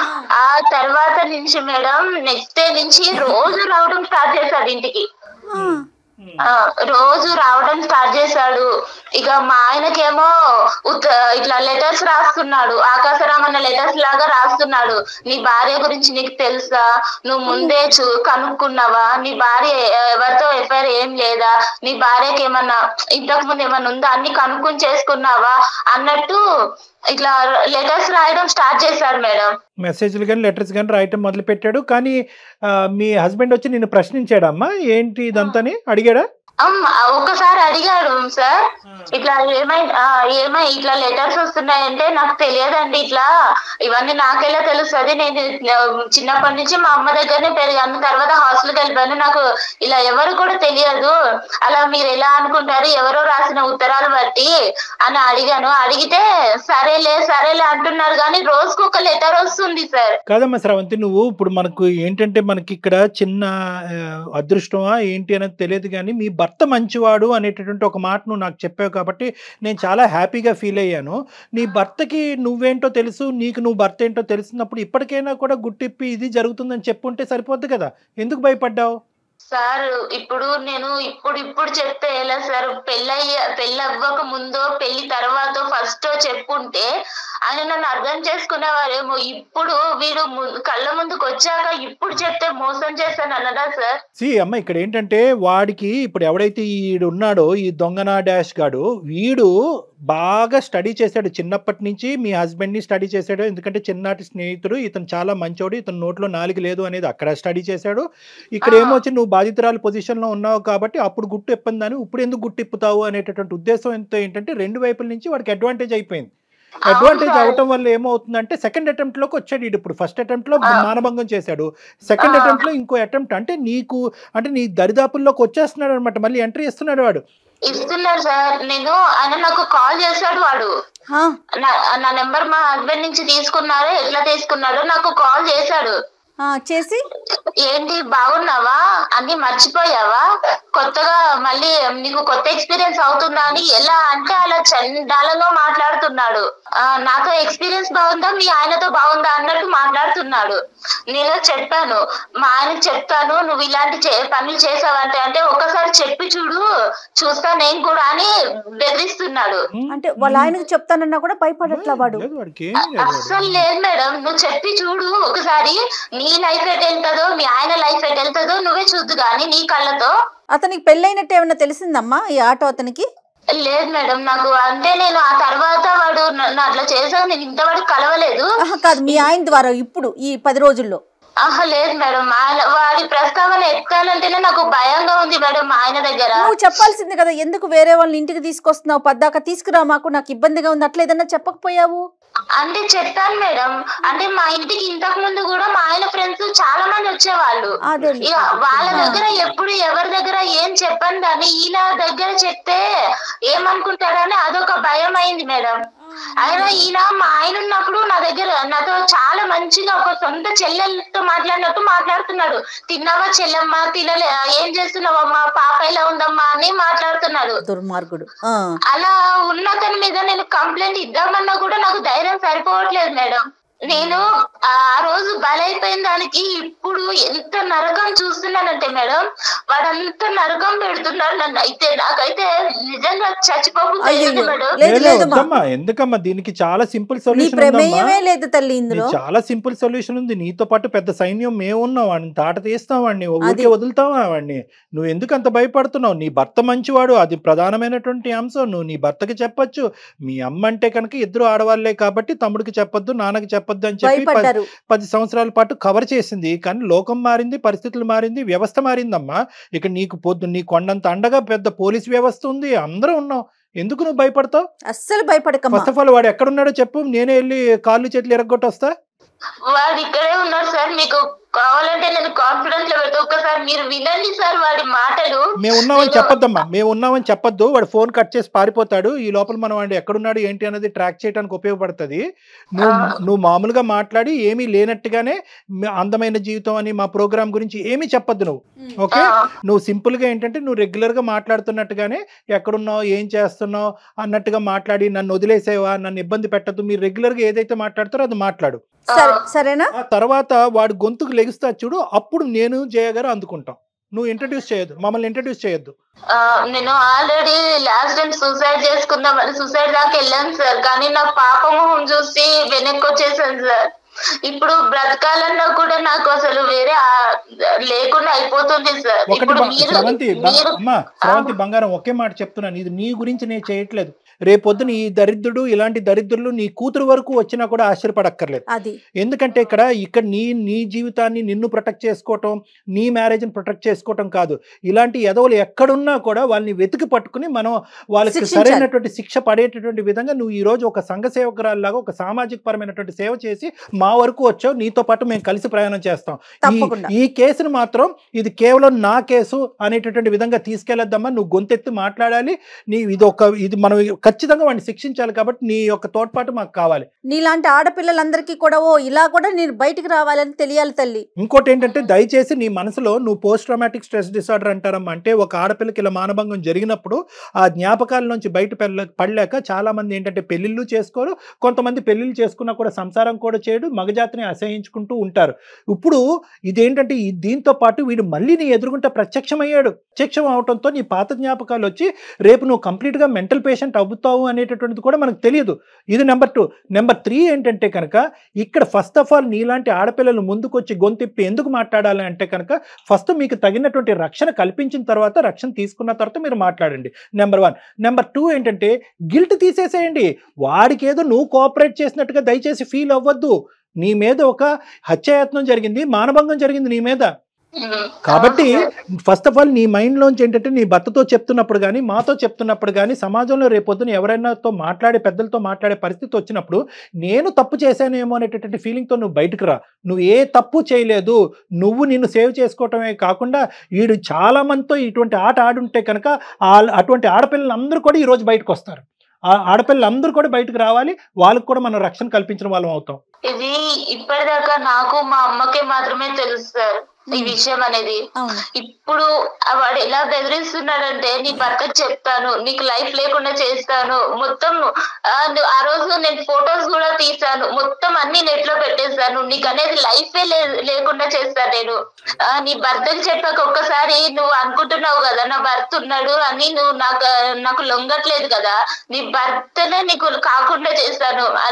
ఆ తర్వాత నుంచి మేడం నెక్స్ట్ డే నుంచి రోజు రావడం స్టార్ట్ చేశాడు ఇంటికి ఆ, ఆ, రోజు రావడం స్టార్ట్ చేశాడు ఇక మా ఆయనకేమో ఉత్త ఇట్లా లెటర్స్ రాస్తున్నాడు ఆకాశరామన్న లెటర్స్ లాగా రాస్తున్నాడు నీ భార్య గురించి నీకు తెలుసా నువ్వు ముందే చూ కనుక్కున్నావా నీ భార్య ఎవరితో ఎఫ్ఐఆర్ ఏం లేదా నీ భార్యకి ఏమన్నా ఇంతకు ముందు ఏమన్నా ఉందా అన్ని కనుక్కుని చేసుకున్నావా అన్నట్టు ఇట్లా లెటర్స్ రాయడం స్టార్ట్ చేశాడు మేడం మెసేజ్లు కానీ లెటర్స్ కానీ రాయటం మొదలు పెట్టాడు కానీ ఆ, మీ హస్బెండ్ వచ్చి నిన్ను ప్రశ్నించాడమ్మా ఏంటి ఇదంతాని అడిగాడా అమ్మ ఒక్కసారి అడిగాడు సార్ ఇట్లా ఏమై ఆ, ఏమై ఇట్లా లెటర్స్ వస్తున్నాయంటే నాకు తెలియదండి ఇట్లా ఇవన్నీ నాకెలా తెలుస్తుంది నేను ఇట్లా చిన్నప్పటి నుంచి మా అమ్మ దగ్గరనే పెరిగాను తర్వాత హాస్టల్కి వెళ్ళిపోయాను నాకు ఇలా ఎవరు కూడా తెలియదు అలా మీరు ఎలా అనుకుంటారు ఎవరో రాసిన ఉత్తరాలు బట్టి అని అడిగాను అడిగితే సరేలే సరేలే అంటున్నారు కానీ రోజుకు ఒక లెటర్ వస్తుంది సార్ కాదమ్మా శ్రవంతి నువ్వు ఇప్పుడు మనకు ఏంటంటే మనకి ఇక్కడ చిన్న ఆ, అదృష్టమా ఏంటి అనేది తెలియదు కానీ మీ భర్త మంచివాడు అనేటటువంటి ఒక మాట నువ్వు నాకు చెప్పావు కాబట్టి నేను చాలా హ్యాపీగా ఫీల్ అయ్యాను నీ భర్తకి నువ్వేంటో తెలుసు నీకు నువ్వు భర్త ఏంటో తెలిసినప్పుడు ఇప్పటికైనా కూడా గుట్టిప్పి ఇది జరుగుతుందని చెప్పుంటే సరిపోద్ది కదా ఎందుకు భయపడ్డావు సార్ ఇప్పుడు నేను ఇప్పుడు ఇప్పుడు చెప్తే ఎలా సార్ పెళ్ళయ్య పెళ్ళి అవ్వక ముందో పెళ్లి తర్వాత ఫస్ట్ చెప్పుంటే ఆయన నన్ను అర్థం చేసుకునేవారేమో ఇప్పుడు వీడు ము- కళ్ళ ముందుకు వచ్చాక ఇప్పుడు చెప్తే మోసం చేస్తాను అన్నదా సార్ సి అమ్మ ఇక్కడ ఏంటంటే వాడికి ఇప్పుడు ఎవడైతే ఈడు ఉన్నాడో ఈ దొంగన డాష్ గాడు వీడు బాగా స్టడీ చేశాడు చిన్నప్పటి నుంచి మీ హస్బెండ్ని స్టడీ చేశాడు ఎందుకంటే చిన్ననాటి స్నేహితుడు ఇతను చాలా మంచోడు ఇతను నోట్లో నాలుగు లేదు అనేది అక్కడ స్టడీ చేశాడు ఇక్కడ ఆ. ఏమొచ్చి నువ్వు బాధితురాలు పొజిషన్లో ఉన్నావు కాబట్టి అప్పుడు గుట్టు ఇప్పిందని ఇప్పుడు ఎందుకు గుట్టు ఇప్పుతావు అనేటటువంటి ఉద్దేశం ఎంతో ఏంటంటే రెండు వైపుల నుంచి వాడికి అడ్వాంటేజ్ అయిపోయింది అడ్వాంటేజ్ అవును. అవటం వల్ల ఏమవుతుందంటే సెకండ్ అటెంప్ట్ లోకి వచ్చాడు ఈడు ఇప్పుడు ఫస్ట్ అటెంప్ట్ లో ఆ. మానభంగం చేశాడు సెకండ్ ఆ. అటెంప్ట్ లో ఇంకో అటెంప్ట్ అంటే నీకు అంటే నీ దరిదాపుల్లోకి వచ్చేస్తున్నాడు అనమాట మళ్ళీ ఎంట్రీ ఇస్తున్నాడు వాడు ఇస్తున్నారు సార్ నేను ఆయన నాకు కాల్ చేశాడు వాడు ఆ, నా నా నెంబర్ మా హస్బెండ్ నుంచి తీసుకున్నారో ఎట్లా తీసుకున్నాడో నాకు కాల్ చేశాడు ఆ, చేసి ఏంటి బాగున్నావా అన్ని మర్చిపోయావా కొత్తగా మళ్ళీ నీకు కొత్త ఎక్స్పీరియన్స్ అవుతుందా అని ఎలా అంటే అలా చండాలంగా మాట్లాడుతున్నాడు ఆ, నాతో ఎక్స్పీరియన్స్ బాగుందా మీ ఆయనతో బాగుందా అన్నట్టు మాట్లాడుతున్నాడు నేను చెప్పాను మా ఆయనకు చెప్తాను నువ్వు ఇలాంటి చే- పనులు చేసావంటే అంటే ఒకసారి చెప్పి చూడు చూస్తా నేను కూడా అని బెదిరిస్తున్నాడు అంటే వాళ్ళ ఆయనకు చెప్తానన్నా కూడా భయపడట్లా వాడు లేదు వాడికి ఏమీ లేదు వాడు. అస్సలు లేదు మేడం నువ్వు చెప్పి చూడు ఒకసారి నీ లైఫ్ ఎట్ వెళ్తుందో మీ ఆయన లైఫ్ ఎట్ వెళ్తుందో నువ్వే చూద్దు కానీ నీ కళ్ళతో అతనికి పెళ్ళైనట్టు ఏమైనా తెలిసిందమ్మా ఈ ఆటో అతనికి లేదు మేడం నాకు అంటే నేను ఆ తర్వాత వాడు నన్ను అట్లా చేసావు నేను ఇంతవరకు కలవలేదు ఆహా, కాదు మీ ఆయన ద్వారా ఇప్పుడు ఈ పది రోజుల్లో ఆహా లేదు మేడం మా ఆయన వాడి ప్రస్తావన ఎత్తాలంటేనే నాకు భయంగా ఉంది మేడం మా ఆయన దగ్గర నువ్వు చెప్పాల్సింది కదా ఎందుకు వేరే వాళ్ళని ఇంటికి తీసుకొస్తున్నావు పద్దాక తీసుకురా మాకు నాకు ఇబ్బందిగా ఉంది అట్లా ఏదన్నా చెప్పకపోయావు అంటే చెప్పాను మేడం అంటే మా ఇంటికి ఇంతకు ముందు కూడా మా ఆయన ఫ్రెండ్స్ చాలా మంది వచ్చేవాళ్ళు అదే ఇక వాళ్ళ దగ్గర ఎప్పుడు ఎవరి దగ్గర ఏం చెప్పను కానీ ఈయన దగ్గర చెప్తే ఏమనుకుంటారని అదొక భయం అయింది మేడం అయినా ఈయన మా ఆయన ఉన్నప్పుడు నా దగ్గర నాతో చాలా మంచిగా ఒక సొంత చెల్లెలతో మాట్లాడినట్టు మాట్లాడుతున్నాడు తిన్నావా చెల్లెమ్మ తినలే ఏం చేస్తున్నావమ్మా పాప ఎలా ఉందమ్మా అని మాట్లాడుతున్నాడు దుర్మార్గుడు ఆ. అలా ఉన్న అతని మీద నేను కంప్లైంట్ ఇద్దామన్నా కూడా నాకు ధైర్యం సరిపోవట్లేదు మేడం నేను ఆ రోజు బలైపోయిన దానికి ఇప్పుడు ఎంత నరకం చూస్తున్నానంటే మేడం వాడంత నరకం పెడుతున్నాడు నన్ను అయితే నాకైతే నిజంగా చచ్చిపోకుండా అయ్యయ్యో. మేడం లేదు, లేదు, లేదమ్మా. వద్దమ్మా ఎందుకమ్మా దీనికి చాలా సింపుల్ నీ సొల్యూషన్ ప్రమేయమే లేదు తల్లి ఇందులో చాలా సింపుల్ సొల్యూషన్ ఉంది నీతో పాటు పెద్ద సైన్యం మేము ఉన్నాం వాడిని తాట తీస్తాం వాడిని ఊరికే వదులుతావా వాడిని నువ్వు ఎందుకు అంత భయపడుతున్నావు నీ భర్త మంచివాడు అది ప్రధానమైనటువంటి అంశం నువ్వు నీ భర్తకి చెప్పొచ్చు మీ అమ్మ అంటే కనుక ఇద్దరు ఆడవాళ్లే కాబట్టి తమ్ముడికి చెప్పొద్దు నాన్నకి చెప్పొద్దు అని చెప్పి పది- భయపడ్డారు పది సంవత్సరాల పాటు కవర్ చేసింది కానీ లోకం మారింది పరిస్థితులు మారింది వ్యవస్థ మారిందమ్మా ఇక నీకు పొద్దు నీ కొండంత అండగా పెద్ద పోలీస్ వ్యవస్థ ఉంది అందరూ ఉన్నాం ఎందుకు నువ్వు భయపడతావు అస్సలు భయపడకమ్మా ఫస్ట్ ఆఫ్ ఆల్ వాడు ఎక్కడున్నాడో చెప్పు నేనే వెళ్ళి కాళ్ళు చేతులు ఎరగొట్టి వస్తా వాడు ఇక్కడే ఉన్నాడు సార్ మీకు కావాలంటే నేను కాన్ఫిడెన్స్ లో పెడతా ఒక్కసారి మీరు వినండి సార్ వాడి మాటలు మేము ఉన్నామని నేను- చెప్పొద్దమ్మా మేము ఉన్నామని చెప్పొద్దు వాడు ఫోన్ కట్ చేసి పారిపోతాడు ఈ లోపల మనం వాడు ఎక్కడున్నాడు ఏంటి అనేది ట్రాక్ చేయడానికి ఉపయోగపడుతుంది నువ్వు ఆ. నువ్వు మామూలుగా మాట్లాడి ఏమీ లేనట్టుగానే మ- అందమైన జీవితం అని మా ప్రోగ్రామ్ గురించి ఏమీ చెప్పొద్దు నువ్వు ఓకే ఆ. నువ్వు సింపుల్ గా ఏంటంటే నువ్వు రెగ్యులర్ గా మాట్లాడుతున్నట్టుగానే ఎక్కడున్నావు ఏం చేస్తున్నావు అన్నట్టుగా మాట్లాడి నన్ను వదిలేసేవా నన్ను ఇబ్బంది పెట్టద్దు మీరు రెగ్యులర్ గా ఏదైతే మాట్లాడతారో అది మాట్లాడు సరే సరేనా ఆ తర్వాత వాడు గొంతుకు లెగుస్తా చూడు అప్పుడు నేను జయ గారు అందుకుంటాం నువ్వు ఇంట్రడ్యూస్ చేయొద్దు మమ్మల్ని ఇంట్రడ్యూస్ చేయొద్దు ఆ, నేను ఆల్రెడీ లాస్ట్ టైం సూసైడ్ చేసుకుందామని సూసైడ్ దాకా వెళ్ళాను సార్ కానీ నా పాప మొహం చూసి వెనక్కి వచ్చేసాను సార్ ఇప్పుడు బ్రతకాలన్నా కూడా నాకు అసలు వేరే ఆ- లేకుండా అయిపోతుంది సార్ ఒకటి ఇప్పుడు బ- మీరు స్రవంతి బ- మీరు అమ్మా స్రవంతి బంగారం ఒకే మాట చెప్తున్నాను ఇది నీ గురించి నేను చేయట్లేదు రేపొద్దున ఈ దరిద్రుడు ఇలాంటి దరిద్రులు నీ కూతురు వరకు వచ్చినా కూడా ఆశ్చర్యపడక్కర్లేదు అది ఎందుకంటే ఇక్కడ ఇక్కడ నీ నీ జీవితాన్ని నిన్ను ప్రొటెక్ట్ చేసుకోవటం నీ మ్యారేజ్ని ప్రొటెక్ట్ చేసుకోవటం కాదు ఇలాంటి ఎదవలు ఎక్కడున్నా కూడా వాళ్ళని వెతికి పట్టుకుని మనం వాళ్ళకి శిక్షించాలి. సరైనటువంటి శిక్ష పడేటటువంటి విధంగా నువ్వు ఈ రోజు ఒక సంఘ సేవకురాల్లాగా ఒక సామాజిక పరమైనటువంటి సేవ చేసి మా వరకు వచ్చావు నీతో పాటు మేము కలిసి ప్రయాణం చేస్తాం ఈ- తప్పకుండా. ఈ కేసును మాత్రం ఇది కేవలం నా కేసు అనేటటువంటి విధంగా తీసుకెళ్లొద్దమ్మా నువ్వు గొంతెత్తి మాట్లాడాలి నీ ఇది ఒక ఇది మనం ఖచ్చితంగా వాడిని శిక్షించాలి కాబట్టి నీ యొక్క తోడ్పాటు మాకు కావాలి నీలాంటి ఆడపిల్లలందరికీ కూడా ఓ ఇలా కూడా నేను బయటికి రావాలని తెలియాలి తల్లి ఇంకోటి ఏంటంటే దయచేసి నీ మనసులో నువ్వు పోస్ట్ ట్రామాటిక్ స్ట్రెస్ డిసార్డర్ అంటారమ్మా అంటే ఒక ఆడపిల్లకి ఇలా మానభంగం జరిగినప్పుడు ఆ జ్ఞాపకాల నుంచి బయట పెళ్ళ- పడలేక చాలా మంది ఏంటంటే పెళ్లిళ్ళు చేసుకోరు కొంతమంది పెళ్లిళ్ళు చేసుకున్నా కూడా సంసారం కూడా చేయడు మగజాతిని అసహించుకుంటూ ఉంటారు ఇప్పుడు ఇదేంటంటే ఈ దీంతో పాటు వీడు మళ్ళీ నీ ఎదురుగుంటే ప్రత్యక్షమయ్యాడు ప్రత్యక్షం అవడంతో నీ పాత జ్ఞాపకాలు వచ్చి రేపు నువ్వు కంప్లీట్గా మెంటల్ పేషెంట్ అవుతావు అనేటటువంటిది కూడా మనకు తెలియదు ఇది నెంబర్ టూ నెంబర్ త్రీ ఏంటంటే కనుక ఇక్కడ ఫస్ట్ ఆఫ్ ఆల్ నీలాంటి ఆడపిల్లలు ముందుకొచ్చి గొంతిప్పి ఎందుకు మాట్లాడాలి అంటే కనుక ఫస్ట్ మీకు తగినటువంటి రక్షణ కల్పించిన తర్వాత రక్షణ తీసుకున్న తర్వాత మీరు మాట్లాడండి నెంబర్ వన్ నెంబర్ టూ ఏంటంటే గిల్ట్ తీసేసేయండి వాడికి ఏదో నువ్వు కోఆపరేట్ చేసినట్టుగా దయచేసి ఫీల్ అవ్వద్దు నీ మీద ఒక హత్యాయత్నం జరిగింది మానభంగం జరిగింది నీ మీద ఉమ్, కాబట్టి అవును సార్. ఫస్ట్ ఆఫ్ ఆల్ నీ మైండ్లోంచి ఏంటంటే నీ భర్తతో చెప్తున్నప్పుడు కానీ మాతో చెప్తున్నప్పుడు కానీ సమాజంలో రేపొద్దున ఎవరైనాతో మాట్లాడే పెద్దలతో మాట్లాడే పరిస్థితి వచ్చినప్పుడు నేను తప్పు చేశానేమో అనేటటువంటి ఫీలింగ్తో నువ్వు బయటకు రా నువ్వు ఏ తప్పు చేయలేదు నువ్వు నిన్ను సేవ్ చేసుకోవటమే కాకుండా వీడు చాలా మందితో ఇటువంటి ఆట ఆడుంటే కనుక ఆ- అటువంటి ఆడపిల్లలందరూ కూడా ఈ రోజు బయటకు వస్తారు ఆ ఆడపిల్లలందరూ కూడా బయటకు రావాలి వాళ్ళకు కూడా మనం రక్షణ కల్పించిన వాళ్ళం అవుతాం ఇది ఇప్పటిదాకా నాకు మా అమ్మకే మాత్రమే తెలుసు సార్ ఈ విషయం అనేది అవును ఇప్పుడు ఆ వాడు ఎలా బెదిరిస్తున్నాడంటే నీ భర్తకు చెప్తాను నీకు లైఫ్ లేకుండా చేస్తాను మొత్తం ఆ, ను- ఆ రోజు నేను ఫొటోస్ కూడా తీసాను మొత్తం అన్ని నెట్ లో పెట్టేస్తాను నీకు అనేది లైఫే లేకుండా చేస్తాను నేను ఆ, నీ భర్తకు చెప్పాక ఒక్కసారి నువ్వు అనుకుంటున్నావు కదా నా భర్త ఉన్నాడు అని నువ్వు నాకు నాకు లొంగట్లేదు కదా నీ భర్తనే నీకు కాకుండా చేస్తాను అని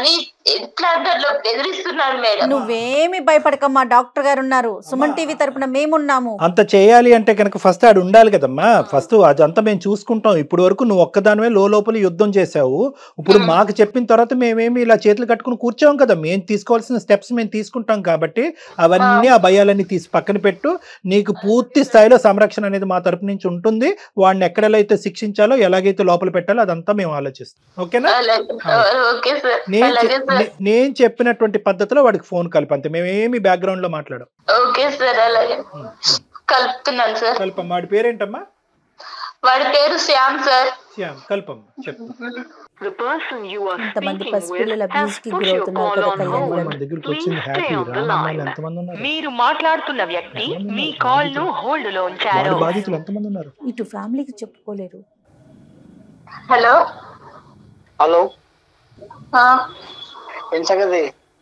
ఎట్లా అంటే అట్లా బెదిరిస్తున్నాడు మేడం నువ్వేమి భయపడకమ్మా డాక్టర్ గారు ఉన్నారు సుమన్ టీవీ తరపున మేమున్నాము అంత చేయాలి అంటే కనుక ఫస్ట్ ఆడు ఉండాలి కదమ్మా ఫస్ట్ అదంతా మేము చూసుకుంటాం ఇప్పుడు వరకు నువ్వు ఒక్కదానివే లో లోపల యుద్ధం చేసావు ఇప్పుడు మాకు చెప్పిన తర్వాత మేమేమి ఇలా చేతులు కట్టుకుని కూర్చోం కదా మేము తీసుకోవాల్సిన స్టెప్స్ మేము తీసుకుంటాం కాబట్టి అవన్నీ ఆ భయాలన్నీ తీసి పక్కన పెట్టు నీకు పూర్తి స్థాయిలో సంరక్షణ అనేది మా తరపు నుంచి ఉంటుంది వాడిని ఎక్కడెలా అయితే శిక్షించాలో ఎలాగైతే లోపల పెట్టాలో అదంతా మేము ఆలోచిస్తాం ఓకేనా అలాగే ఓకే సార్ నేను అలాగే చెప్- సార్ నే- నేను చెప్పినటువంటి పద్ధతిలో వాడికి ఫోన్ కలిపంతే మేమేమి బ్యాక్గ్రౌండ్ లో మాట్లాడం ఓకే సార్ అలాగే కలుపుతున్నాను సార్ కల్పమ్మ వాడి పేరేంటమ్మా వాడి పేరు శ్యామ్ సార్ శ్యామ్ కల్పమ్మ చెప్పు The person you are ఇంతమంది speaking పసిపిల్లల with has abuse కి put your గురవుతున్నారు call కదా on కళ్యాణ్ hold. గారు. మన దగ్గరికి Please వచ్చింది stay హ్యాపీ on the రామమ్మాయిలు line. ఎంతమంది ఉన్నారు మీరు మాట్లాడుతున్న వ్యక్తి మీ కాల్ ను హోల్డ్ లో ఉంచారు వాడి బాధితులు ఎంతమంది ఉన్నారు ఇటు ఫ్యామిలీకి చెప్పుకోలేరు హలో హలో ఆ, ఏం సంగతి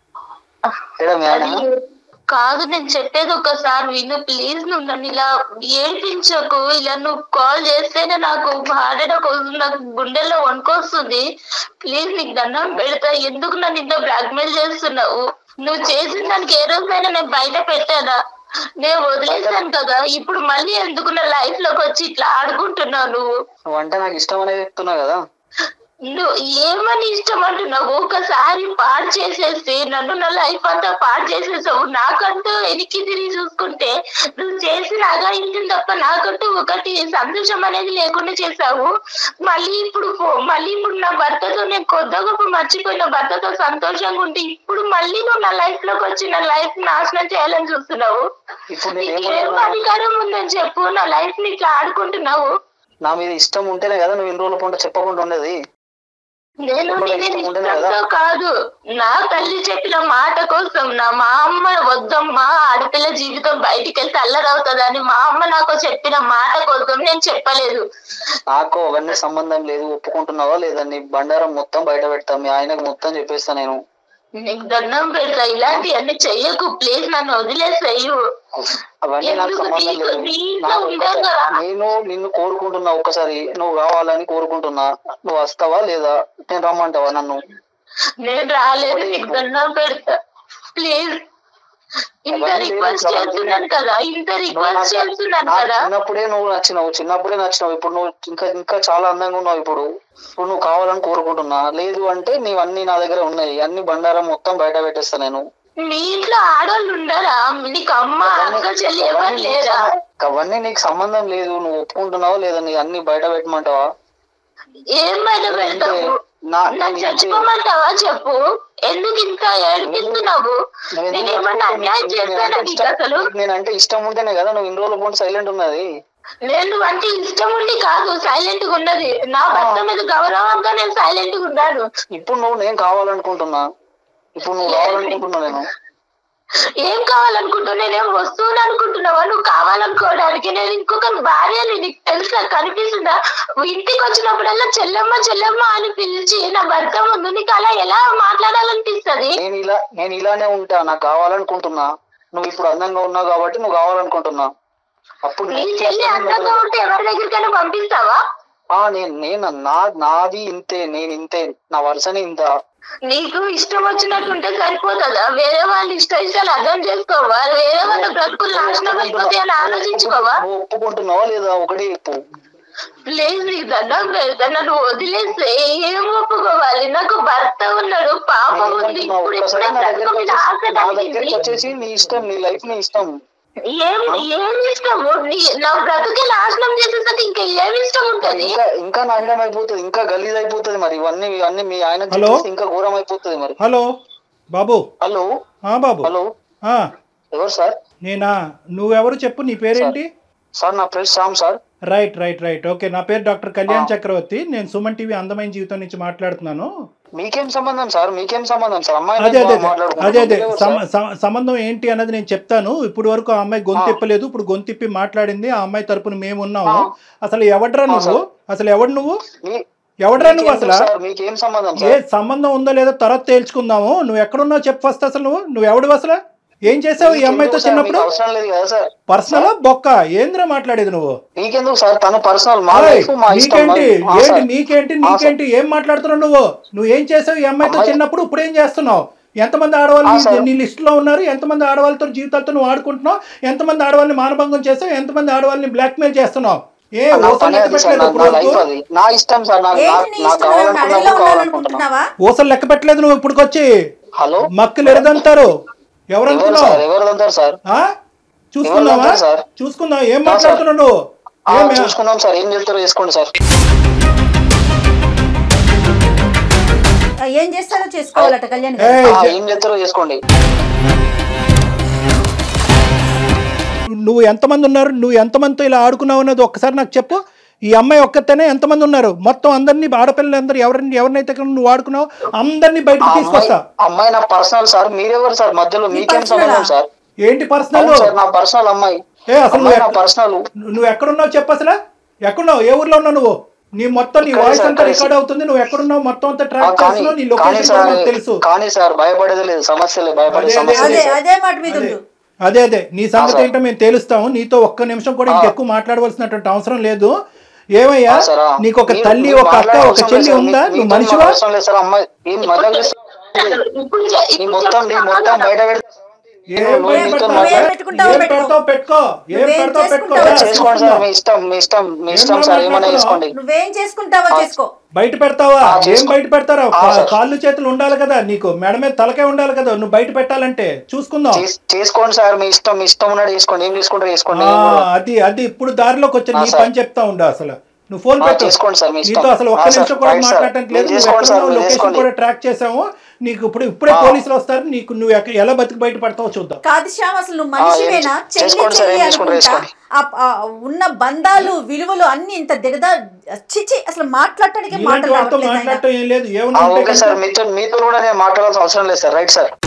ఏడా మీ ఆయన అది కాదు నేను చెప్పేది ఒకసారి విను ప్లీజ్ నువ్వు నన్ను ఇలా ఏడిపించకు ఇలా నువ్వు కాల్ చేస్తేనే నాకు హార్ట్ అటాక్ వస్తుంది నాకు గుండెల్లో వణుకొస్తుంది ప్లీజ్ నీకు దండం పెడతా ఎందుకు నన్ను ఇంత బ్లాక్మెయిల్ చేస్తున్నావు నువ్వు చేసిన దానికి ఏ రోజైనా నేను బయట పెట్టానా నేను వదిలేసాను కదా ఇప్పుడు మళ్ళీ ఎందుకు నా లైఫ్ లోకి వచ్చి ఇట్లా ఆడుకుంటున్నావు నువ్వు నువ్వు అంటే నాకు ఇష్టం అనేది చెప్తున్నావు కదా నువ్వు ఏమని ఇష్టం అంటున్నావు ఒకసారి పాడు చేసేసి నన్ను నా లైఫ్ అంతా పాడు చేసేసావు నాకంటూ వెనక్కి తిరిగి చూసుకుంటే నువ్వు చేసిన అగాయించిన తప్ప నాకంటూ ఒకటి సంతోషం అనేది లేకుండా చేసావు మళ్ళీ ఇప్పుడు పో- మళ్ళీ ఇప్పుడు నా భర్తతో నేను కొద్ది గొప్ప మర్చిపోయిన భర్తతో సంతోషంగా ఉంటే ఇప్పుడు మళ్ళీ నువ్వు నా లైఫ్ లోకి వచ్చి నా లైఫ్ నాశనం చేయాలని చూస్తున్నావు ఇప్పుడు నేను నీకు ఏం ఏమంటున్నా అధికారం ఉందని చెప్పు నా లైఫ్ ని ఇట్లా ఆడుకుంటున్నావు నా మీద ఇష్టం ఉంటేనే కదా నువ్వు ఇన్ని రోజుల పంట చెప్పకుండా ఉండేది నేను ఇప్పుడు నేను ఇష్టం ఉండదు కదా? ఇష్టంతో కాదు నా తల్లి చెప్పిన మాట కోసం నా మా అమ్మ వద్దమ్మా ఆడపిల్ల జీవితం బయటికి వెళ్తే అల్లరవుతుందని మా అమ్మ నాకు చెప్పిన మాట కోసం నేను చెప్పలేదు నాకు అవన్నీ సంబంధం లేదు ఒప్పుకుంటున్నావా లేదా నీ బండారం మొత్తం బయట పెడతా మీ ఆయనకు మొత్తం చెప్పేస్తా నేను నీకు దండం పెడతా ఇలాంటివన్నీ చెయ్యకు ప్లీజ్ నన్ను వదిలేసేయు అవన్నీ నాకు ఎందుకు సంబంధం నీకు- లేదు నీతో నాకు ఉండదు ఒక్కసారి- కదా? నేను నిన్ను కోరుకుంటున్నా ఒక్కసారి నువ్వు కావాలని కోరుకుంటున్నా నువ్వు వస్తావా లేదా నేను రమ్మంటావా నన్ను నేను రాలేదు నీకు దండం పెడతా ప్లీజ్ ఇంత అవన్నీ రిక్వెస్ట్ లేదు, చేస్తున్నాను కదా ఇంత నువ్వు రిక్వెస్ట్ నాకు- చేస్తున్నాను నాకు కదా చిన్నప్పుడే నువ్వు నచ్చినావు చిన్నప్పుడే నచ్చినావు ఇప్పుడు నువ్వు ఇంకా ఇంకా చాలా అందంగా ఉన్నావు ఇప్పుడు ఇప్పుడు నువ్వు కావాలని కోరుకుంటున్నా లేదు అంటే నీవన్నీ నా దగ్గర ఉన్నాయి అన్ని బండారం మొత్తం బయట పెట్టేస్తా నేను మీ ఇంట్లో ఆడవాళ్ళు ఉండరా నీకు అమ్మ అక్క చెల్లి ఎవరు అవన్నీ నీకు లేరా సంబ- అవన్నీ నీకు సంబంధం లేదు నువ్వు ఒప్పుకుంటున్నావా లేదా నీ అన్ని బయట పెట్టమంటావా ఏం బయట పెడతావు నా నన్ను నేను ఏంటి- చచ్చిపోమంటావా చెప్పు ఎందుకు ఇంత ఏడిపిస్తున్నావు నువ్వు ఎందుకు నేను ఏమన్నా అన్యాయం చేస్తానా నేనంటే నీకు ఇష్టం- అసలు నేనంటే ఇష్టం ఉంటేనే కదా నువ్వు ఇన్ని రోజుల పాటు సైలెంట్ ఉన్నది నేను అంటే ఇష్టం ఉండి కాదు సైలెంట్ గా ఉన్నది నా భర్త మీద గౌరవంగా నేను సైలెంట్ గా ఉన్నాను ఇప్పుడు నువ్వు నేను కావాలనుకుంటున్నా ఇప్పుడు నువ్వు కావాలనుకుంటున్నా నేను ఏం కావాలనుకుంటున్నా నేనేం వస్తువులు అనుకుంటున్నావా నువ్వు కావాలనుకోవడానికి నేను ఇంకొక భార్యని నీకు తెలుసా కనిపిస్తుందా ఇంటికి వచ్చినప్పుడల్లా చెల్లమ్మ చెల్లమ్మ అని పిలిచి నా భర్త ముందు నీకు అలా ఎలా మాట్లాడాలనిపిస్తది నేను ఇలా నేను ఇలానే ఉంటా నాకు కావాలనుకుంటున్నా నువ్వు ఇప్పుడు అందంగా ఉన్నావు కాబట్టి నువ్వు కావాలనుకుంటున్నా అప్పుడు నీ నేను చెల్లి చేస్తాను అందంగా ఉంటే ఎవరి దగ్గరికైనా పంపిస్తావా ఆ నేను నేను నా నాది ఇంతే నేను ఇంతే నా వరుసనే ఇంత నీకు ఇష్టం వచ్చినట్టుంటే సరిపోతుందా వేరే వాళ్ళ ఇష్ట ఇష్టాలు అర్థం చేసుకోవా వేరే వాళ్ళ బ్రతుకులు నాశనం అయిపోతాయి అని ఆలోచించుకోవా నువ్వు ఒప్పుకుంటున్నావా లేదా ఒకటి చెప్పు లేదు నీకు దండం పెడతా నన్ను వదిలేస్తే ఏం ఒప్పుకోవాలి నాకు భర్త ఉన్నాడు పాప నేను ఉంది ఏమంటున్నా, ఇప్పుడు ఒక్కసారి ఇప్పుడే నా బ్రతుకు దగ్గరికి మీద ఆశ వచ్చేసి నా దగ్గరికి కలిగింది వచ్చేసి నీ ఇష్టం నీ లైఫ్ నీ ఇష్టం ఏం ఏం ఇష్టము నీ- నా బ్రతుకే నాశనం చేసేసరికి ఇంకా ఏం ఇష్టం ఉంటది ఇంకా ఇంకా నాశనం అయిపోతుంది ఇంకా గలీజ్ అయిపోతుంది మరి ఇవన్నీ ఇవన్నీ మీ ఆయన హలో? ఇంకా ఘోరం అయిపోతుంది మరి హలో బాబు హలో ఆ బాబు హలో ఆ, ఎవరు సార్ నేనా నువ్వెవరు చెప్పు నీ పేరేంటి సార్ నా పేరు Shyam sir right right right okay నా పేరు డాక్టర్ కళ్యాణ్ చక్రవర్తి నేను సుమన్ టీవీ అందమైన జీవితం నుంచి మాట్లాడుతున్నాను మీకేం సంబంధం సార్ మీకేం సంబంధం సార్ అమ్మాయి అదే అదే మాట్లాడుకుంటున్నాం. అదే అదే మీరెవరు సమ- సార్? సమ- సంబంధం ఏంటి అన్నది నేను చెప్తాను ఇప్పుడు వరకు ఆ అమ్మాయి గొంతిప్పలేదు ఇప్పుడు గొంతిప్పి మాట్లాడింది ఆ అమ్మాయి తరపున మేము ఉన్నాము అసలు ఎవడ్రా నువ్వు అసలు ఎవడు నువ్వు మీ- ఎవడ్రా నువ్వు మీకేం అసలు సార్ మీకేం సంబంధం ఏ సార్ సంబంధం ఉందో లేదో తర్వాత తేల్చుకుందాము నువ్వు ఎక్కడున్నావు చెప్పు ఫస్ట్ అసలు నువ్వు నువ్వు ఎవడు అసలు ఏం చేసావు ఈ అమ్మాయితో మీకెందుకు సార్? చిన్నప్పుడు మీకు అవసరం లేదు కదా సార్ పర్సనల్ బొక్క ఏంద్రా మాట్లాడేది నువ్వు మీకెందుకు సార్ తన పర్సనల్ మా ఓయ్, లైఫ్ మా ఇష్టం నీకేంటి ఆ ఏంటి సార్. నీకేంటి ఆ నీకేంటి ఏం మాట్లాడుతున్నావు నువ్వు నువ్వు ఏం చేసావు ఈ అమ్మాయితో అమ్మాయి- చిన్నప్పుడు ఇప్పుడు ఏం చేస్తున్నావు ఎంతమంది ఆడవాళ్ళు ఆ నీ- సార్. నీ లిస్ట్ లో ఉన్నారు ఎంతమంది ఆడవాళ్ళతో జీవితాలతో నువ్వు ఆడుకుంటున్నావు ఎంతమంది ఆడవాళ్ళని మానభంగం చేస్తావు ఎంతమంది ఆడవాళ్ళని బ్లాక్మెయిల్ చేస్తున్నావు ఏ నా ఊసలు పని లెక్క అది సార్ పెట్టలేదు నా- ఇప్పుడు నా లైఫ్ వరకు? అది నా ఇష్టం సార్ నాకు ఏంటి నాకు- నీ నాకు ఇష్టం కావాలనుకున్నప్పుడు అడవిలో కావాలనుకుంటున్నా ఉండాలనుకుంటున్నావా ఊసలు లెక్క పెట్టలేదు నువ్వు ఇప్పుడు వచ్చి హలో మక్కలు ఎరదంటారు ఎవరు ఎవరు అనుకున్నావు సార్ ఎవరు అంటారు సార్ ఆ? చూసుకున్నావా ఎవరు సార్? చూసుకున్నావా ఏం సార్. మాట్లాడుతున్నావు నువ్వు ఆ, ఏం- చూసుకుందాం సార్ ఏం చెప్తారో చేసుకోండి సార్ ఆ, ఏం చేస్తారో చేసుకోవాలట కళ్యాణ్ గారు ఏయ్, ఆ, ఏం చెప్తారో చేసుకోండి నువ్వు ఎంతమంది ఉన్నారు నువ్వు ఎంతమందితో ఇలా ఆడుకున్నావు అన్నది ఒక్కసారి నాకు చెప్పు ఈ అమ్మాయి ఒక్కతేనే ఎంతమంది ఉన్నారు మొత్తం అందరినీ ఆడపిల్లలందరూ ఎవరిని ఎవరినైతే నువ్వు ఆడుకున్నావు అందరినీ ఆ బయటకు అమ్మాయి తీసుకొస్తా అమ్మాయి నా పర్సనల్ సార్ మీరెవరు సార్ మధ్యలో నీ మీకేం personal సంబంధం ఆ? సార్ ఏంటి పర్సనల్ అవును సార్ నా పర్సనల్ అమ్మాయి ఏ అసలు అమ్మాయి నా నువ్వు పర్సనల్ నువ్వు ఎక్కడున్నావు చెప్పు అసలు ఎక్కడున్నావు ఏ ఊర్లో ఉన్నావు నువ్వు నీ మొత్తం నీ ఇక్కడే వాయిస్ సార్, అంతా ఇక్కడే రికార్డ్ అవుతుంది నువ్వు ఎక్కడున్నావు మొత్తం అంతా ఆ, ట్రాక్ కానీ చేస్తున్నావు నీ కానీ లొకేషన్ సార్ కూడా నాకు తెలుసు కానీ సార్ భయపడేది లేదు సమస్య లేదు భయపడే అదే, సమస్య అదే లేదు సార్. అదే మాట మీద అదే ఉండు అదే అదే నీ సంగతి సార్. ఏంటో మేము తేలుస్తాము నీతో ఒక్క నిమిషం కూడా ఆ. ఇంకెక్కువ మాట్లాడవలసినటువంటి అవసరం లేదు ఏమయ్యా ఆ, సార్, ఆ. నీకు ఒక మీరు- తల్లి మీరు ఒక అక్క మాట్లాడే ఒక అవసరం చెల్లి లేదు సార్. ఉందా మీ- నువ్వు మీతో మనిషివా మాట్లాడే అవసరం లేదు సార్ అమ్మాయి ఏం మజాక్ చేస్తున్నావు? ఇప్పుడు చె- నీ ఇప్పుడు మొత్తం నీ మొత్తం బయట పెడితే ఏం నువ్వు భయం నీతో పెడతావు? నువ్వేం మాట్లాడు. పెట్టుకుంటావో ఏం పెట్టుకో. పెడతావు పెట్టుకో ఏం నువ్వేం పెడతావు పెట్టుకో చేసుకుంటావో రా, చేసుకోండి సార్ చూసుకుందాం. మీ ఇష్టం మీ ఇష్టం మీ ఏం ఇష్టం సార్ ఏమైనా మాట్లాడుతున్నావు? చేసుకోండి నువ్వేం చేసుకుంటావో ఆ, చేసుకో బయట పెడతావా ఆ, ఏం చేసుకో. బయట పెడతారా ఆ, కా- సార్. కాళ్ళు చేతులు ఉండాలి కదా నీకు మెడ మీద తలకే ఉండాలి కదా నువ్వు బయట పెట్టాలంటే చూసుకుందాం చేస్- చేసుకోండి సార్ మీ ఇష్టం మీ ఇష్టం ఉన్నాడు చేసుకోండి ఏం చేసుకుంటారు చేసుకోండి ఆ, ఏం కూడా. అది అది ఇప్పుడు దారిలోకి వచ్చి ఆ, నీ సార్. పని చెప్తా ఉండు అసలు నువ్వు ఫోన్ ఆ, పెట్టు చేసుకోండి సార్, మీ ఇష్టం. నీతో అసలు ఒక్క ఆ, సార్, నిమిషం కూడా రైట్ సార్. మాట్లాడటానికి లేదు మీరు నువ్వు చేసుకోండి సార్, ఎక్కడున్నావు మీరు లొకేషన్ చేసుకోండి. కూడా ట్రాక్ చేసాము నీకు ఇప్పుడు ఇప్పుడే ఆ. పోలీసులు వస్తారు నీకు నువ్వు ఎక్క- ఎలా బతికి బయట పడతావో చూద్దాం కాదు శ్యామ్ అసలు నువ్వు మనిషివేనా ఏం చే- చెల్లి చేసుకోండి సార్, ఏం చెల్లి చేసుకుంటారో అనుకుంటా చేసుకోండి. ఆ- ఆ ఉన్న బంధాలు విలువలు అన్ని ఇంత దిగదా చిచి అసలు మాట్లాడటానికి ఇలాంటి మాటలు వాటితో రావట్లేదు ఆయన. మాట్లాడటం ఏం లేదు ఆ, ఏమన్నా ఉంటే ఓకే సార్ కనుక- మీతో మీతో కూడా నేను మాట్లాడాల్సిన అవసరం లేదు సార్ రైట్ సార్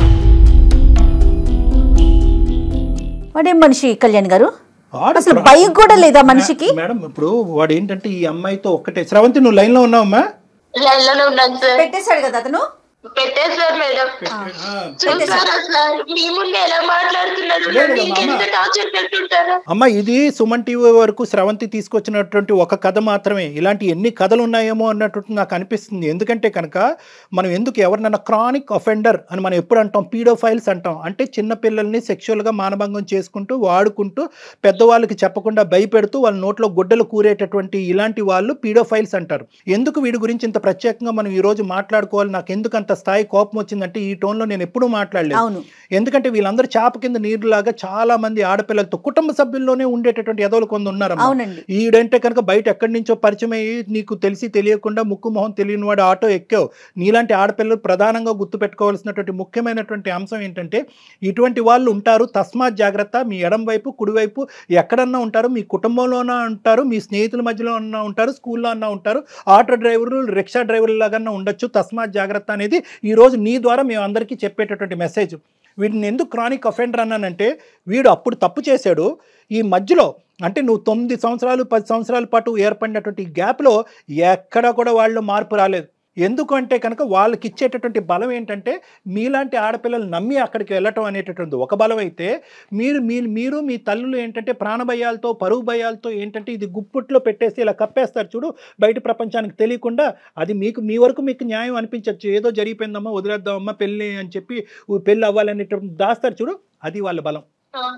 వాడేం మనిషి కళ్యాణ్ గారు ఆడు అసలు ప్ర- భయం కూడా లేదా మనిషికి మేడం ఇప్పుడు వాడు ఏంటంటే ఈ అమ్మాయితో ఒక్కటే శ్రవంతి నువ్వు లైన్ లో ఉన్నావమ్మా లైన్లోనే ఉన్నాను సార్ పెట్టేశాడు కదా అతను పెట్టేశారు మేడం ఆ, చూసారా సార్ మీ ముందు ఎలా మాట్లాడుతున్నారు లేదు, మీకు అమ్మ. ఎంత టార్చర్ పెడుతుంటారా అమ్మ ఇది సుమన్ టీవీ వరకు స్రవంతి తీసుకొచ్చినటువంటి ఒక కథ మాత్రమే ఇలాంటి ఎన్ని కథలు ఉన్నాయేమో అన్నట్టు నాకు అనిపిస్తుంది ఎందుకంటే కనుక మనం ఎందుకు ఎవరినైనా క్రానిక్ అఫెండర్ అని మనం ఎప్పుడు అంటాం పీడోఫైల్స్ అంటాం అంటే చిన్న పిల్లల్ని సెక్షువల్గా మానభంగం చేసుకుంటూ వాడుకుంటూ పెద్దవాళ్ళకి చెప్పకుండా భయపెడుతూ వాళ్ళ నోట్లో గుడ్డలు కూరేటటువంటి ఇలాంటి వాళ్ళు పీడోఫైల్స్ అంటారు ఎందుకు వీడి గురించి ఇంత ప్రత్యేకంగా మనం ఈ రోజు మాట్లాడుకోవాలి నాకు ఎందుకు అంత స్థాయి కోపం వచ్చిందంటే ఈ టోన్లో నేను ఎప్పుడూ మాట్లాడలేదు అవును ఎందుకంటే వీళ్ళందరూ చాప కింద నీరులాగా చాలా మంది ఆడపిల్లలతో కుటుంబ సభ్యుల్లోనే ఉండేటటువంటి ఎదవలు కొంత ఉన్నారు అవునండి ఈడంటే కనుక బయట ఎక్కడి నుంచో పరిచయం అయ్యి నీకు తెలిసి తెలియకుండా ముక్కు మొహం తెలియని వాడు ఆటో ఎక్కావు నీలాంటి ఆడపిల్లలు ప్రధానంగా గుర్తుపెట్టుకోవాల్సినటువంటి ముఖ్యమైనటువంటి అంశం ఏంటంటే ఇటువంటి వాళ్ళు ఉంటారు తస్మాత్ జాగ్రత్త మీ ఎడం వైపు కుడివైపు ఎక్కడన్నా ఉంటారు మీ కుటుంబంలోనా ఉంటారు మీ స్నేహితుల మధ్యలో అన్నా ఉంటారు స్కూల్లో అన్నా ఉంటారు ఆటో డ్రైవర్లు రిక్షా డ్రైవర్లు లాగా ఉండొచ్చు తస్మాత్ జాగ్రత్త అనేది ఈ రోజు నీ ద్వారా మేము అందరికీ చెప్పేటటువంటి మెసేజ్ వీడిని ఎందుకు క్రానిక్ అఫెండర్ అన్నానంటే వీడు అప్పుడు తప్పు చేశాడు ఈ మధ్యలో అంటే నువ్వు తొమ్మిది సంవత్సరాలు పది సంవత్సరాల పాటు ఏర్పడినటువంటి గ్యాప్లో ఎక్కడ కూడా వాళ్ళు మార్పు రాలేదు ఎందుకంటే కనుక వాళ్ళకి ఇచ్చేటటువంటి బలం ఏంటంటే మీలాంటి ఆడపిల్లలు నమ్మి అక్కడికి వెళ్ళటం అనేటటువంటి ఒక బలం అయితే మీరు మీ మీరు మీ తల్లులు ఏంటంటే ప్రాణభయాలతో పరువు భయాలతో ఏంటంటే ఇది గుప్పుట్లో పెట్టేసి ఇలా కప్పేస్తారు చూడు బయట ప్రపంచానికి తెలియకుండా అది మీకు మీ వరకు మీకు న్యాయం అనిపించవచ్చు ఏదో జరిగిపోయిందమ్మా వదిలేద్దామమ్మా పెళ్ళి అని చెప్పి ఊ పెళ్ళి అవ్వాలనేటటువంటి దాస్తారు చూడు అది వాళ్ళ బలం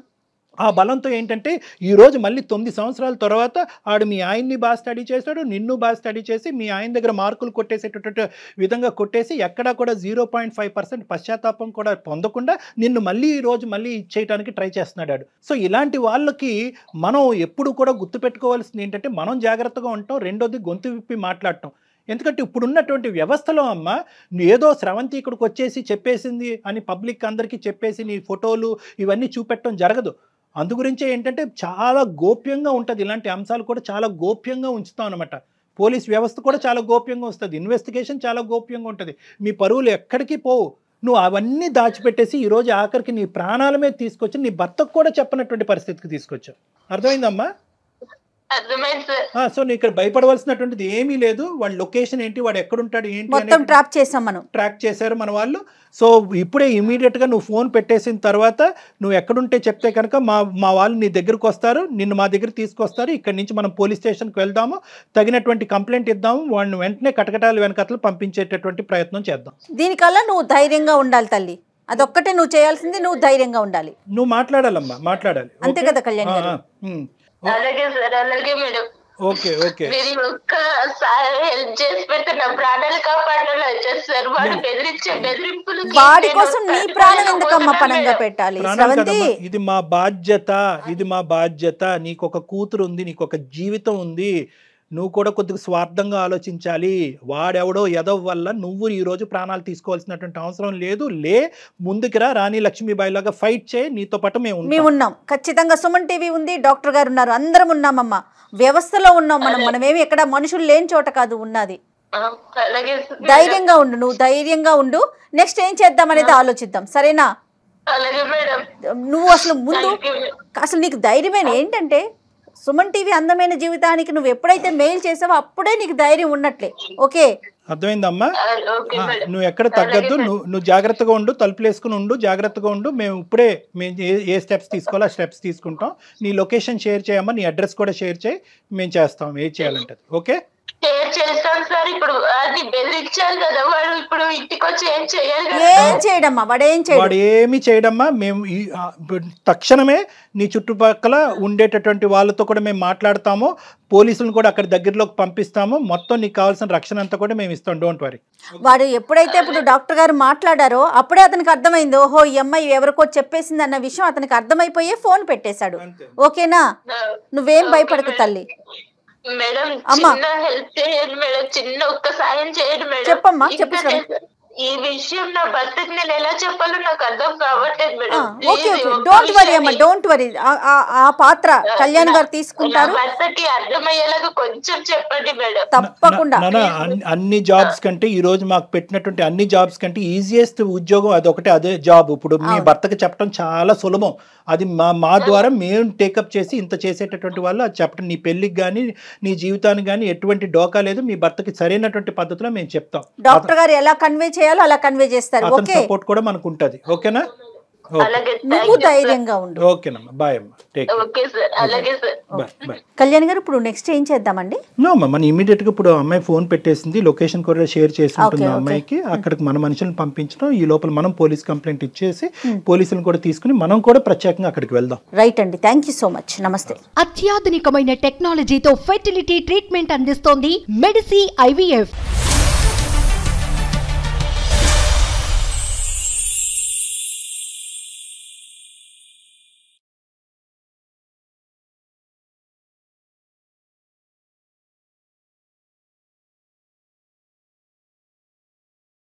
ఆ బలంతో ఏంటంటే ఈ రోజు మళ్ళీ తొమ్మిది సంవత్సరాల తర్వాత ఆడు మీ ఆయన్ని బాగా స్టడీ చేశాడు నిన్ను బాగా స్టడీ చేసి మీ ఆయన దగ్గర మార్కులు కొట్టేసేటటువంటి విధంగా కొట్టేసి ఎక్కడా కూడా జీరో పాయింట్ ఫైవ్ పర్సెంట్ పశ్చాత్తాపం కూడా పొందకుండా నిన్ను మళ్ళీ ఈ రోజు మళ్ళీ ఇచ్చేయడానికి ట్రై చేస్తున్నాడు ఆడు. సో ఇలాంటి వాళ్ళకి మనం ఎప్పుడు కూడా గుర్తుపెట్టుకోవాల్సింది ఏంటంటే మనం జాగ్రత్తగా ఉంటాం రెండోది గొంతు విప్పి మాట్లాడటం ఎందుకంటే ఇప్పుడున్నటువంటి వ్యవస్థలో అమ్మ ఏదో స్రవంతి ఇక్కడికి వచ్చేసి చెప్పేసింది అని పబ్లిక్ అందరికీ చెప్పేసి నీ ఫోటోలు ఇవన్నీ చూపెట్టడం జరగదు అందు గురించే ఏంటంటే చాలా గోప్యంగా ఉంటుంది ఇలాంటి అంశాలు కూడా చాలా గోప్యంగా ఉంచుతాం అనమాట పోలీస్ వ్యవస్థ కూడా చాలా గోప్యంగా వస్తుంది ఇన్వెస్టిగేషన్ చాలా గోప్యంగా ఉంటుంది మీ పరువులు ఎక్కడికి పోవు నువ్వు అవన్నీ దాచిపెట్టేసి ఈరోజు ఆఖరికి నీ ప్రాణాల మీద తీసుకొచ్చి నీ భర్తకు కూడా చెప్పనటువంటి పరిస్థితికి తీసుకొచ్చావు అర్థమైందమ్మా అర్థమైంది సార్ ఆ, సో నీకు ఇక్కడ భయపడవలసినటువంటిది ఏమీ లేదు వాడి లొకేషన్ ఏంటి వాడు ఎక్కడుంటాడు ఏంటి మొత్తం అనేది ట్రాప్ చేసాం మనం ట్రాక్ చేశారు మన వాళ్ళు సో ఇప్పుడే ఇమీడియట్గా నువ్వు ఫోన్ పెట్టేసిన తర్వాత నువ్వు ఎక్కడుంటే చెప్తే కనుక మా మా వాళ్ళు నీ దగ్గరకు వస్తారు నిన్ను మా దగ్గర తీసుకొస్తారు ఇక్కడి నుంచి మనం పోలీస్ స్టేషన్కి వెళ్దాము తగినటువంటి కంప్లైంట్ ఇద్దాము వాడిని వెంటనే కటకటాలు వెనకతలు పంపించేటటువంటి ప్రయత్నం చేద్దాం దీనికల్లా నువ్వు ధైర్యంగా ఉండాలి తల్లి అదొక్కటే నువ్వు చేయాల్సింది నువ్వు ధైర్యంగా ఉండాలి నువ్వు మాట్లాడాలమ్మా మాట్లాడాలి అంతే ఓకే? కదా కళ్యాణ్ ఆ, గారు? ఆ, ఉమ్. అలాగే సార్ అలాగే మేడం ఓకే ఓకే మీరు ఒక్కసారి హెల్ప్ చేసి పెడితే నా ప్రాణాలు కాపాడాలి వచ్చారు సార్ వాడు బెదిరించే బెదిరింపులు వాడి కోసం నీ ప్రాణం ఎందుకమ్మా పనంగా పెట్టాలి ప్రాణం స్రవంతి కదమ్మా, ఇది మా బాధ్యత ఇది మా బాధ్యత నీకు ఒక కూతురు ఉంది నీకు ఒక జీవితం ఉంది నువ్వు కూడా కొద్దిగా స్వార్థంగా ఆలోచించాలి వాడెవడో ఎదవ వల్ల నువ్వు ఈ రోజు ప్రాణాలు తీసుకోవాల్సినటువంటి అవసరం లేదు లే ముందుకురా రాణి లక్ష్మీబాయి లాగా ఫైట్ చేయి నీతో పాటు మేము ఉంటాం. మేము ఉన్నాం ఖచ్చితంగా సుమన్ టీవీ ఉంది డాక్టర్ గారు ఉన్నారు అందరం ఉన్నామమ్మా వ్యవస్థలో ఉన్నాం మనం మనమేమి ఎక్కడ మనుషులు లేని చోట కాదు ఉన్నది అలాగే సార్. ధైర్యంగా ఉండు నువ్వు ధైర్యంగా ఉండు నెక్స్ట్ ఏం చేద్దాం అనేది ఆలోచిద్దాం సరేనా అలాగే మేడం నువ్వు అసలు ముందు Thank you. అసలు నీకు ధైర్యమైన ఏంటంటే సుమన్ టీవీ అందమైన జీవితానికి నువ్వు ఎప్పుడైతే మెయిల్ చేసావో అప్పుడే నీకు ధైర్యం ఉన్నట్లే ఓకే అర్థమైందమ్మా ఆ, ఓకే ఆ, మేడం నువ్వు ఎక్కడ తగ్గద్దు నువ్వు నువ్వు జాగ్రత్తగా ఉండు తలుపులు వేసుకుని ఉండు జాగ్రత్తగా ఉండు మేము ఇప్పుడే మేము ఏ ఏ స్టెప్స్ తీసుకోవాలో ఆ స్టెప్స్ తీసుకుంటాం నీ లొకేషన్ షేర్ చేయమ్మా నీ అడ్రస్ కూడా షేర్ చేయి మేము చేస్తాం ఏం చేయాలంటది ఓకే షేర్ చేస్తాను సార్ ఇప్పుడు అది బెదిరించారు కదా వాడు ఇప్పుడు ఇంటికి వచ్చి ఏం చేయాలి కదా ఏం చేయడమ్మా వాడేం చేయడు వాడు ఏమి చేయడమ్మా మేము ఈ ఆ, బ- తక్షణమే నీ చుట్టుపక్కల ఉండేటటువంటి వాళ్ళతో కూడా మేము మాట్లాడతాము పోలీసులను కూడా అక్కడ దగ్గరలోకి పంపిస్తాము మొత్తం నీకు కావాల్సిన రక్షణ అంతా కూడా మేము ఇస్తాం డోంట్ వరీ వాడు ఎప్పుడైతే ఇప్పుడు డాక్టర్ గారు మాట్లాడారో అప్పుడే అతనికి అర్థమైంది ఓహో ఈ అమ్మాయి ఎవరికో చెప్పేసింది అన్న విషయం అతనికి అర్థమైపోయే ఫోన్ పెట్టేశాడు ఓకేనా నువ్వేం భయపడకు తల్లి మేడం అమ్మా. చిన్న హెల్ప్ చేయండి మేడం చిన్న ఒక్క సాయం చేయండి మేడం చెప్పమ్మా, ఇంకా చెప్పు శ్రవణ్. నేను- ఈ విషయం నా భర్తకి నేను ఎలా చెప్పాలో నాకు అర్థం కావట్లేదు ఆ, మేడం ఓకే Please, ఓకే ఒక్క డోంట్ వరీ విషయాన్ని- అమ్మా డోంట్ వరీ ఆ పాత్ర కళ్యాణ్ గారు నా తీసుకుంటారు భర్తకి అర్థమయ్యేలాగా కొంచెం చెప్పండి మేడం తప్పకుండా నానా అన్ని- అన్ని జాబ్స్ కంటే ఈ రోజు మాకు పెట్టినటువంటి అన్ని జాబ్స్ కంటే ఈజియెస్ట్ ఉద్యోగం అదొకటే అదే జాబ్ ఇప్పుడు మీ భర్తకి చెప్పడం చాలా సులభం అది మా మా ద్వారా మేము టేకప్ చేసి ఇంత చేసేటటువంటి వాళ్ళు అది చెప్పడం నీ పెళ్ళికి కానీ నీ జీవితానికి కానీ ఎటువంటి డోకా లేదు మీ భర్తకి సరైనటువంటి పద్ధతిలో మేము చెప్తాం డాక్టర్ గారు ఎలా కన్వే చేయాలో అలా కన్వే చేస్తారు అతని ఓకే సపోర్ట్ కూడా మనకు ఉంటుంది ఓకేనా అలాగే నువ్వు ధైర్యంగా ఉండు ఓకేనమ్మా బాయ్ అమ్మా టేక్ ఓకే సార్ అలాగే sir bye bye Kalyan garu ఇప్పుడు నెక్స్ట్ ఏం చేద్దామండి నో అమ్మా మన ఇమీడియట్ గా ఇప్పుడు ఆ అమ్మాయి ఫోన్ పెట్టేసింది లొకేషన్ కూడా షేర్ చేసి ఉంటుంది Okay, ఆ okay. అమ్మాయికి అక్కడికి మన మనుషులను పంపించడం ఈ లోపల మనం పోలీస్ కంప్లైంట్ ఇచ్చేసి పోలీసులను కూడా తీసుకుని మనం కూడా ప్రత్యేకంగా అక్కడికి వెళ్దాం రైట్ అండి థ్యాంక్ యూ సో మచ్ నమస్తే అత్యాధునికమైన టెక్నాలజీతో ఫెర్టిలిటీ ట్రీట్మెంట్ అందిస్తోంది మెడిసి ఐవీఎఫ్